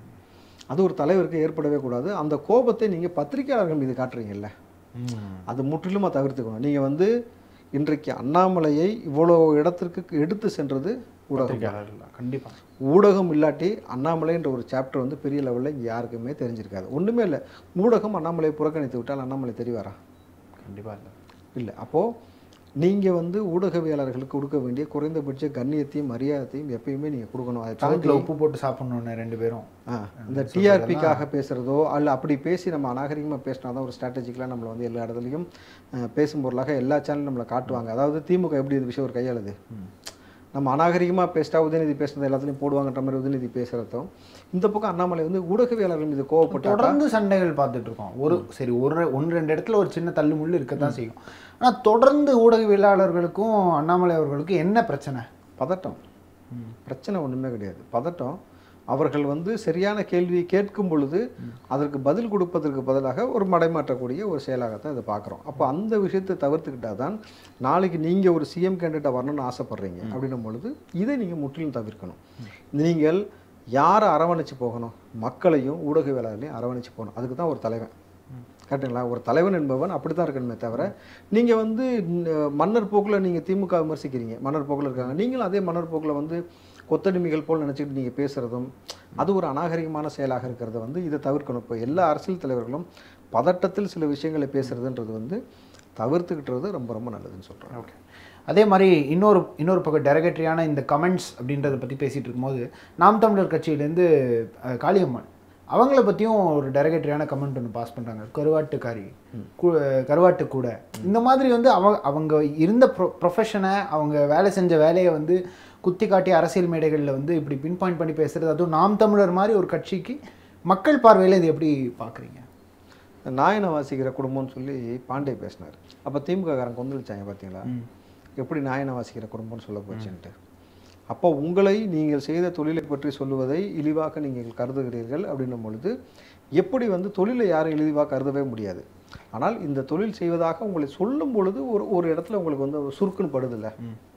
அது ஒரு தலைவருக்கு ஏற்படவே கூடாது அந்த கோபத்தை நீங்கள் பத்திரிகையாளர்கள் மீது காட்டுறீங்கல்ல அது முற்றிலுமா தவிர்த்துக்கணும் நீங்கள் வந்து இன்றைக்கு அண்ணாமலையை இவ்வளோ இடத்திற்கு எடுத்து சென்றது ஊடகம் தான். கண்டிப்பா ஊடகம் இல்லாட்டி அண்ணாமலைன்ற ஒரு சாப்டர் வந்து பெரிய லெவலில் இங்கே யாருக்குமே தெரிஞ்சிருக்காது ஒன்றுமே இல்லை ஊடகம் அண்ணாமலையை புறக்கணித்து விட்டால் அண்ணாமலை தெரியவாரா கண்டிப்பா இல்லை இல்லை அப்போது நீங்கள் வந்து ஊடகவியலாளர்களுக்கு கொடுக்க வேண்டிய குறைந்தபட்ச கண்ணியத்தையும் மரியாதையும் எப்பயுமே நீங்கள் கொடுக்கணும் அதை தாண்டி சவுத்தில் உப்பு போட்டு சாப்பிடணுன்னு ரெண்டு பேரும் ஆ, இந்த டிஆர்பிக்காக பேசுகிறதோ அல்ல அப்படி பேசி நம்ம அநாகரிகமாக பேசினா தான் ஒரு ஸ்ட்ராட்டஜிக்கலாக நம்மளை வந்து எல்லா இடத்துலையும் அஹ், பேசும் பொருளாக எல்லா சேனலும் நம்மளை காட்டுவாங்க அதாவது திமுக எப்படி இது விஷயம் ஒரு கையாளுது நம்ம அநாகரிகமாக பேசிட்டா உதயநிதி பேசுனது எல்லாத்துலையும் போடுவாங்கன்ற மாதிரி உதயநிதி பேசுகிறதும் இந்த பக்கம் அண்ணாமலை வந்து ஊடகவியலாளர்கள் மீது கோவப்பட்டாக்கா தொடர்ந்து சண்டைகள் பார்த்துட்டு இருக்கோம் ஒரு சரி ஒரு ஒன்று ரெண்டு இடத்துல ஒரு சின்ன தள்ளு முள்ளு இருக்கத்தான் செய்யும் ஆனா தொடர்ந்து ஊடகவியலாளர்களுக்கும் அண்ணாமலை அவர்களுக்கும் என்ன பிரச்சனை பதட்டம் பிரச்சனை ஒன்றுமே கிடையாது பதட்டம் அவர்கள் வந்து சரியான கேள்வியை கேட்கும் பொழுது அதற்கு பதில் கொடுப்பதற்கு பதிலாக ஒரு மடைமாற்றக்கூடிய ஒரு செயலாகத்தான் இதை பார்க்குறோம் அப்போ அந்த விஷயத்தை தவிர்த்துக்கிட்டா தான் நாளைக்கு நீங்கள் ஒரு சிஎம் கேண்டிடேட்டாக வரணும்னு ஆசைப்பட்றீங்க அப்படின்னும் பொழுது இதை நீங்கள் முற்றிலும் தவிர்க்கணும் நீங்கள் யாரை அரவணைச்சு போகணும் மக்களையும் ஊடகவியலாளர்களையும் அரவணைச்சு போகணும் அதுக்கு தான் ஒரு தலைவன் கரெக்டுங்களா ஒரு தலைவன் என்பவன் அப்படி தான் இருக்கணுமே தவிர நீங்கள் வந்து ந- மன்னர் போக்கில் நீங்கள் திமுக விமர்சிக்கிறீங்க மன்னர் போக்கில் இருக்காங்க நீங்களும் அதே மன்னர் போக்கில் வந்து கொத்தடிமைகள் போல் நினச்சிக்கிட்டு நீங்கள் பேசுகிறதும் அது ஒரு அநாகரிகமான செயலாக இருக்கிறத வந்து இதை தவிர்க்கணும் இப்போ எல்லா அரசியல் தலைவர்களும் பதட்டத்தில் சில விஷயங்களை பேசுறதுன்றது வந்து தவிர்த்துக்கிட்டுறது ரொம்ப ரொம்ப நல்லதுன்னு சொல்கிறேன் ஓகே அதே மாதிரி இன்னொரு இன்னொரு பக்கம் டெரகேட்டரியான இந்த கமெண்ட்ஸ் அப்படின்றத பற்றி பேசிகிட்டு இருக்கும்போது நாம் தமிழர் கட்சியிலேருந்து அஹ், காளியம்மன் அவங்கள பற்றியும் ஒரு டெரகேட்டரியான கமெண்ட் ஒன்று பாஸ் பண்ணுறாங்க கருவாட்டுக்காரி கு- கருவாட்டு கூட இந்த மாதிரி வந்து அவ அவங்க இருந்த ப்ரொ ப்ரொஃபஷனை அவங்க வேலை செஞ்ச வேலையை வந்து குத்தி காட்டி அரசியல் மேடைகளில் வந்து இப்படி பின் பாயிண்ட் பண்ணி பேசுறது அதுவும் நாம் தமிழர் மாதிரி ஒரு கட்சிக்கு மக்கள் பார்வையில் இது எப்படி பார்க்குறீங்க நாயனை வாசிக்கிற குடும்பம்னு சொல்லி பாண்டே பேசினார் அப்போ திமுக காரன் கொந்தளிச்சாங்க பார்த்தீங்களா எப்படி நாயனை வாசிக்கிற குடும்பம்னு சொல்ல போச்சுன்ட்டு அப்போ உங்களை நீங்கள் செய்த தொழிலை பற்றி சொல்லுவதை இழிவாக நீங்கள் கருதுகிறீர்கள் அப்படின்னும் பொழுது எப்படி வந்து தொழிலை யாரும் இழிவாக கருதவே முடியாது ஆனால் இந்த தொழில் செய்வதாக உங்களை சொல்லும் பொழுது ஒரு ஒரு இடத்துல உங்களுக்கு வந்து ஒரு சுருக்குன்னு படுதில்ல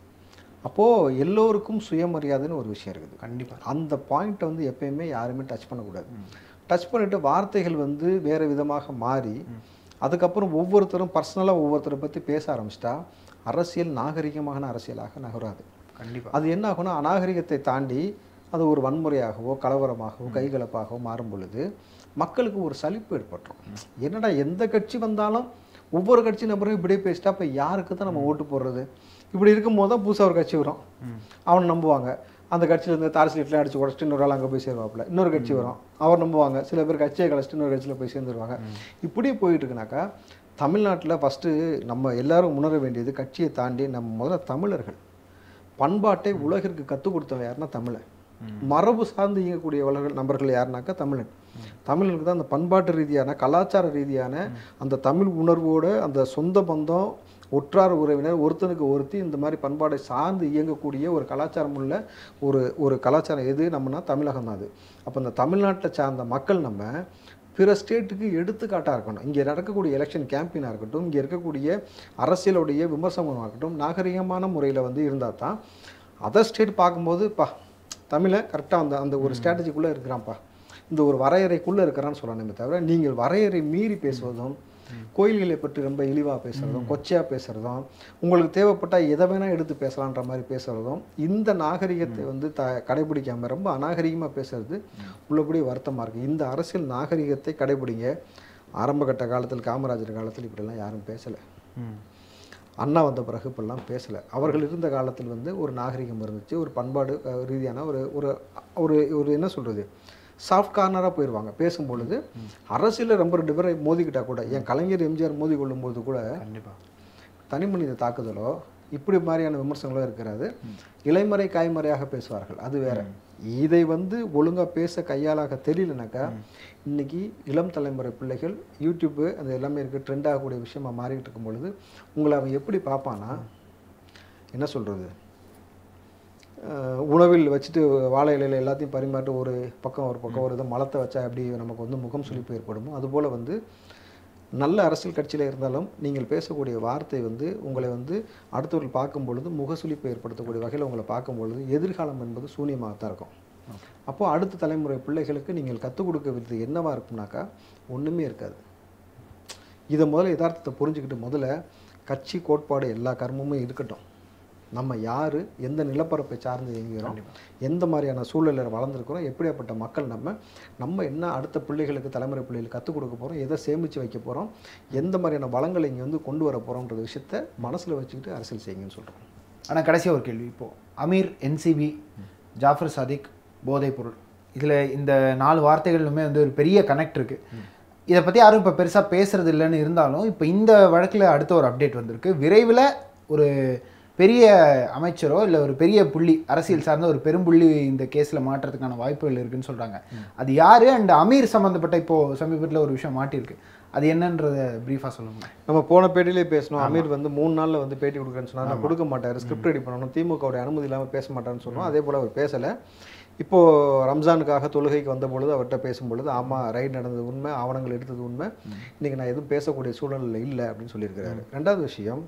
அப்போது எல்லோருக்கும் சுயமரியாதைன்னு ஒரு விஷயம் இருக்குது கண்டிப்பாக அந்த பாயிண்ட்டை வந்து எப்பயுமே யாருமே டச் பண்ணக்கூடாது டச் பண்ணிட்டு வார்த்தைகள் வந்து வேறு விதமாக மாறி அதுக்கப்புறம் ஒவ்வொருத்தரும் பர்சனலாக ஒவ்வொருத்தரை பற்றி பேச ஆரம்பிச்சிட்டா அரசியல் நாகரிகமான அரசியலாக நகராது கண்டிப்பாக அது என்ன ஆகும்னா அநாகரிகத்தை தாண்டி அது ஒரு வன்முறையாகவோ கலவரமாகவோ கைகலப்பாகவோ மாறும் பொழுது மக்களுக்கு ஒரு சலிப்பு ஏற்பட்டுரும் என்னடா எந்த கட்சி வந்தாலும் ஒவ்வொரு கட்சி நபரும் இப்படியே பேசிட்டா அப்போ யாருக்கு தான் நம்ம ஓட்டு போடுறது இப்படி இருக்கும்போது தான் புதுசாக ஒரு கட்சி வரும் அவனை நம்புவாங்க அந்த கட்சியில இருந்து தார் சீட்லாம் அடிச்சு உடச்சிட்டு இன்னொரு ஆள் அங்கே போய் சேருவாப்புல இன்னொரு கட்சி வரும் அவர் நம்புவாங்க சில பேர் கட்சியை கழிச்சிட்டு இன்னொரு கட்சியில் போய் சேர்ந்துருவாங்க இப்படி போயிட்டு இருக்குனாக்கா தமிழ்நாட்டில் ஃபஸ்ட்டு நம்ம எல்லாரும் உணர வேண்டியது கட்சியை தாண்டி நம்ம முதல்ல தமிழர்கள் பண்பாட்டை உலகிற்கு கற்றுக் கொடுத்தவன் யாருன்னா தமிழன் மரபு சார்ந்து இயங்கக்கூடிய வளர்கள் நபர்கள் யாருனாக்கா தமிழன் தமிழனுக்கு தான் அந்த பண்பாட்டு ரீதியான கலாச்சார ரீதியான அந்த தமிழ் உணர்வோட அந்த சொந்த பந்தம் ஒற்றார் உறவினர் ஒருத்தனுக்கு ஒருத்தி இந்த மாதிரி பண்பாடை சார்ந்து இயங்கக்கூடிய ஒரு கலாச்சாரம் உள்ள ஒரு ஒரு கலாச்சாரம் எது நம்மனா தமிழகம் தான் அது அப்போ இந்த தமிழ்நாட்டை சார்ந்த மக்கள் நம்ம பிற ஸ்டேட்டுக்கு எடுத்துக்காட்டாக இருக்கணும் இங்கே நடக்கக்கூடிய எலெக்ஷன் கேம்பெயினாக இருக்கட்டும் இங்கே இருக்கக்கூடிய அரசியலுடைய விமர்சனமாக இருக்கட்டும் நாகரிகமான முறையில் வந்து இருந்தால் தான் அதர் ஸ்டேட் பார்க்கும்போது பா தமிழை கரெக்டாக அந்த அந்த ஒரு ஸ்ட்ராட்டஜிக்குள்ளே இருக்கிறான்ப்பா இந்த ஒரு வரையறைக்குள்ளே இருக்கிறான்னு சொல்லணுமே தவிர நீங்கள் வரையறை மீறி பேசுவதும் கோயில்களை பற்றி ரொம்ப இழிவாக பேசுகிறதும் கொச்சையாக பேசுகிறதும் உங்களுக்கு தேவைப்பட்டால் எதை வேணால் எடுத்து பேசலான்ற மாதிரி பேசுகிறதும் இந்த நாகரிகத்தை வந்து த கடைபிடிக்காமல் ரொம்ப அநாகரிகமாக பேசுறது உள்ளபடி வருத்தமாக இருக்குது இந்த அரசியல் நாகரிகத்தை கடைபிடிங்க ஆரம்பகட்ட காலத்தில் காமராஜர் காலத்தில் இப்படிலாம் யாரும் பேசலை அண்ணா வந்த பிறகு இப்பெல்லாம் பேசலை அவர்கள் இருந்த காலத்தில் வந்து ஒரு நாகரிகம் இருந்துச்சு ஒரு பண்பாடு அஹ், ரீதியான ஒரு ஒரு ஒரு ஒரு என்ன சொல்கிறது சாஃப்ட் கார்னராக போயிடுவாங்க பேசும்பொழுது அரசியலில் ரொம்ப ரெண்டு பேரை மோதிக்கிட்டா கூட என் கலைஞர் எம்ஜிஆர் மோதி கொள்ளும்போது கூட கண்டிப்பாக தனி மனித தாக்குதலோ இப்படி மாதிரியான விமர்சனங்களோ இருக்கிறது இலைமறை காய்மறையாக பேசுவார்கள் அது வேற இதை வந்து ஒழுங்கா பேச கையாளாக தெரியலனாக்கா இன்னைக்கு இளம் தலைமுறை பிள்ளைகள் யூடியூப்பு அது எல்லாமே இருக்கு ட்ரெண்ட் ஆகக்கூடிய விஷயமா மாறிக்கிட்டு இருக்கும் பொழுது உங்களை அவன் எப்படி பார்ப்பானா என்ன சொல்றது அஹ் உணவில் வச்சுட்டு வாழை இலையில எல்லாத்தையும் பரிமாற்றி ஒரு பக்கம் ஒரு பக்கம் ஒரு இதை மலத்தை வச்சா எப்படி நமக்கு வந்து முகம் சுளிப்பு ஏற்படுமோ அதுபோல் வந்து நல்ல அரசியல் கட்சியில் இருந்தாலும் நீங்கள் பேசக்கூடிய வார்த்தை வந்து உங்களை வந்து அடுத்தவர்கள் பார்க்கும் பொழுது முகசுளிப்பை ஏற்படுத்தக்கூடிய வகையில் உங்களை பார்க்கும் பொழுது எதிர்காலம் என்பது சூனியமாக தான் இருக்கும் அப்போ அடுத்த தலைமுறை பிள்ளைகளுக்கு நீங்கள் கற்றுக் கொடுக்க விதது என்னவா இருக்கும்னாக்கா ஒன்றுமே இருக்காது இதை முதல்ல யதார்த்தத்தை புரிஞ்சுக்கிட்டு முதல்ல கட்சி கோட்பாடு எல்லா கர்மமும் இருக்கட்டும் நம்ம யார் எந்த நிலப்பரப்பை சார்ந்து இயங்குகிறோம் எந்த மாதிரியான சூழலில் வளர்ந்துருக்கிறோம் எப்படியாப்பட்ட மக்கள் நம்ம நம்ம என்ன அடுத்த பிள்ளைகளுக்கு தலைமுறை பிள்ளைகளுக்கு கற்றுக் கொடுக்க போகிறோம் எதை சேமித்து வைக்க போகிறோம் எந்த மாதிரியான வளங்களை இங்கே வந்து கொண்டு வர போகிறோன்ற விஷயத்த மனசில் வச்சுக்கிட்டு அரசியல் செய்யுங்கன்னு சொல்கிறோம் ஆனால் கடைசியாக ஒரு கேள்வி இப்போ அமீர் என்சிபி ஜாஃபர் சாதிக் போதைப் பொருள் இதில் இந்த நாலு வார்த்தைகளுமே வந்து ஒரு பெரிய கனெக்ட் இருக்கு இதை பற்றி யாரும் இப்போ பெருசாக பேசுறது இல்லைன்னு இருந்தாலும் இப்போ இந்த வழக்கில் அடுத்த ஒரு அப்டேட் வந்திருக்கு விரைவில் ஒரு பெரிய அமைச்சரோ இல்லை ஒரு பெரிய புள்ளி அரசியல் சார்ந்த ஒரு பெரும்புள்ளி இந்த கேஸில் மாட்டுறதுக்கான வாய்ப்புகள் இருக்குன்னு சொல்கிறாங்க அது யார் அண்ட் அமீர் சம்மந்தப்பட்ட இப்போது சமீபத்தில் ஒரு விஷயம் மாட்டியிருக்கு அது என்னன்றதை ப்ரீஃபாக சொல்லுங்க நம்ம போன பேட்டிலே பேசணும் அமீர் வந்து மூணு நாளில் வந்து பேட்டி கொடுக்குறேன்னு சொன்னா நான் கொடுக்க மாட்டார் ஸ்கிரிப்ட் ரெடி பண்ணணும் திமுகவுடைய அனுமதி இல்லாமல் பேச மாட்டான்னு சொன்னோம் அதே போல் அவர் பேசலை இப்போது ரம்ஜானுக்காக தொழுகைக்கு வந்த பொழுது அவர்கிட்ட பேசும் பொழுது ஆமாம் ரைட் நடந்தது உண்மை ஆவணங்கள் எடுத்தது உண்மை இன்றைக்கி நான் எதுவும் பேசக்கூடிய சூழலில் இல்லை அப்படின்னு சொல்லியிருக்கிறாரு ரெண்டாவது விஷயம்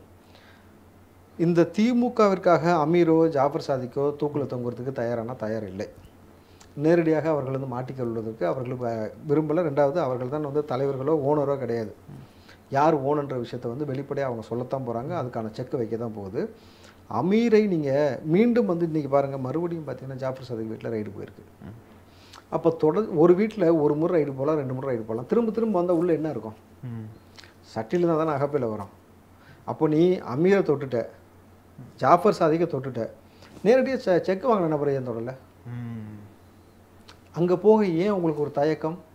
இந்த திமுகவிற்காக அமீரோ ஜாஃபர் சாதிக்கோ தூக்கில் தொங்குறதுக்கு தயாரானா தயார் இல்லை நேரடியாக அவர்கள் வந்து மாட்டிக்கொள்வதற்கு அவர்கள் வ- விரும்பலை ரெண்டாவது அவர்கள் தான் வந்து தலைவர்களோ ஓனரோ கிடையாது யார் ஓனன்ற விஷயத்தை வந்து வெளிப்படையாக அவங்க சொல்லத்தான் போகிறாங்க அதுக்கான செக் வைக்க தான் போகுது அமீரை நீங்கள் மீண்டும் வந்து இன்றைக்கி பாருங்கள் மறுபடியும் பார்த்தீங்கன்னா ஜாஃபர் சாதிக் வீட்டில் ரைடு போயிருக்கு அப்போ தொடர் ஒரு வீட்டில் ஒரு முறை ரைடு போகலாம் ரெண்டு முறை ரைடு போகலாம் திரும்ப திரும்ப வந்தால் உள்ளே என்ன இருக்கும் சட்டியில் தான் தானே அகப்பையில் வரும் அப்போ நீ அமீரை தொட்டுட்ட ஜாஃபர் சாதிக்கை தொட்டுட்ட நேரடியாக செ செக் வாங்கின நபரை ஏன் தொடரல அங்கே போக ஏன் உங்களுக்கு ஒரு தயக்கம்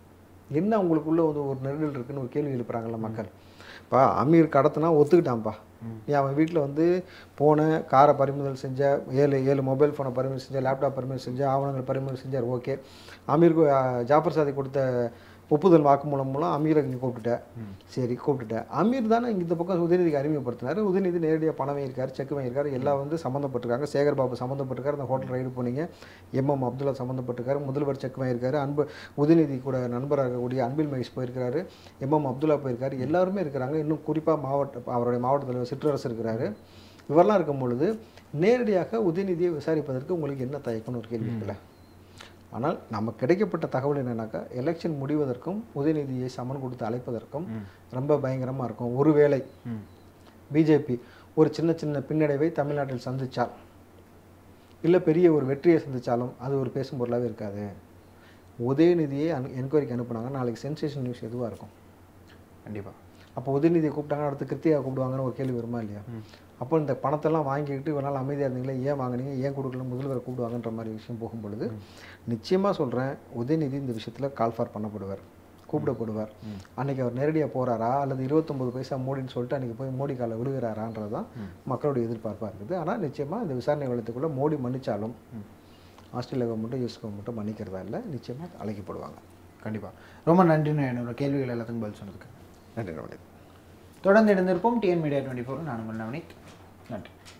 என்ன அவங்களுக்குள்ள வந்து ஒரு நெருடல் இருக்குன்னு ஒரு கேள்வி எழுப்புறாங்கல்ல மக்கள் இப்போ அமீர் கடத்தினா ஒத்துக்கிட்டான்ப்பா நீ அவன் வீட்டில் வந்து போன காரை பறிமுதல் செஞ்ச ஏழு ஏழு மொபைல் ஃபோனை பறிமுதல் செஞ்ச லேப்டாப் பறிமுதல் செஞ்ச ஆவணங்கள் பறிமுதல் செஞ்சார் ஓகே அமீருக்கு அஹ், ஜாஃபர் சாதி கொடுத்த ஒப்புதல் வாக்குமூலம் மூலம் அமீரை இங்கே கூப்பிட்டுட்டேன் சரி கூப்பிட்டுட்டேன் அமீர் தானே இங்க இந்த பக்கம் உதயநிதிக்கு அறிமுகப்படுத்தினாரு உதயநிதி நேரடியாக பணம் வாங்கியிருக்காரு செக் வாங்கியிருக்காரு எல்லாம் வந்து சம்மந்தப்பட்டிருக்காங்க சேகர் பாபு சம்மந்தப்பட்டிருக்காரு அந்த ஹோட்டல் ரைடு போனீங்க எம்எம் அப்துல்லா சம்மந்தப்பட்டிருக்காரு முதல்வர் செக் வாங்கியிருக்காரு அன்பு உதயநிதி கூட நண்பராக இருக்கக்கூடிய அன்பில் மகேஷ் போயிருக்காரு எம்எம் அப்துல்லா போயிருக்காரு எல்லாருமே இருக்கிறாங்க இன்னும் குறிப்பாக மாவட்ட அவருடைய மாவட்ட தலைவர் சிற்றரசு இருக்கிறாரு இவரெல்லாம் இருக்கும் பொழுது நேரடியாக உதயநிதியை விசாரிப்பதற்கு உங்களுக்கு என்ன தயக்கம்னு ஒரு கேள்வி இருக்குல்ல ஆனால் நமக்கு கிடைக்கப்பட்ட தகவல் என்னன்னாக்கா எலெக்ஷன் முடிவதற்கும் உதயநிதியை சமன் கொடுத்து அழைப்பதற்கும் ரொம்ப பயங்கரமாக இருக்கும் ஒருவேளை பிஜேபி ஒரு சின்ன சின்ன பின்னடைவை தமிழ்நாட்டில் சந்திச்சால் இல்லை பெரிய ஒரு வெற்றியை சந்திச்சாலும் அது ஒரு பேசும் பொருளாகவே இருக்காது உதயநிதியை அனு என்கொயரிக்கு அனுப்புனாங்க நாளைக்கு சென்சேஷன் நியூஸ் எதுவாக இருக்கும் கண்டிப்பா அப்போ உதயநிதியை கூப்பிட்டாங்க அடுத்து கிருத்தியா கூப்பிடுவாங்கன்னு ஒரு கேள்வி வருமா இல்லையா அப்போ இந்த பணத்தெல்லாம் வாங்கிக்கிட்டு இவ்வளோ நாள் அமைதியாக இருந்தீங்களே ஏன் வாங்குனீங்க ஏன் கொடுக்கல முதல்வரை கூப்பிடுவாங்கன்ற மாதிரி விஷயம் போகும் பொழுது நிச்சயமாக சொல்கிறேன் உதயநிதி இந்த விஷயத்தில் கால் ஃபார் பண்ணப்படுவார் கூப்பிடப்படுவார் அன்னைக்கு அவர் நேரடியாக போறாரா அல்லது இருபத்தொம்பது பைசா மோடின்னு சொல்லிட்டு அன்னைக்கு போய் மோடி காலை விழுகிறாரான்றது தான் மக்களுடைய எதிர்பார்ப்பாக இருக்குது ஆனால் நிச்சயமாக இந்த விசாரணை வளத்துக்குள்ளே மோடி மன்னிச்சாலும் ஆஸ்திரேலியா கவர்மெண்ட்டும் யூஎஸ் கவர்மெண்ட்டும் மன்னிக்கிறதா இல்லை நிச்சயமாக அழைக்கப்படுவாங்க கண்டிப்பா ரொம்ப நன்றின்னு என்னோட கேள்விகள் எல்லாத்துக்கும் பதில் சொன்னதுக்கு நன்றி நன்றி தொடர்ந்து இருந்திருப்போம் டிஎன் மீடியா டுவெண்ட்டி ஃபோர் நான் உங்கள் நவனித் நன்றி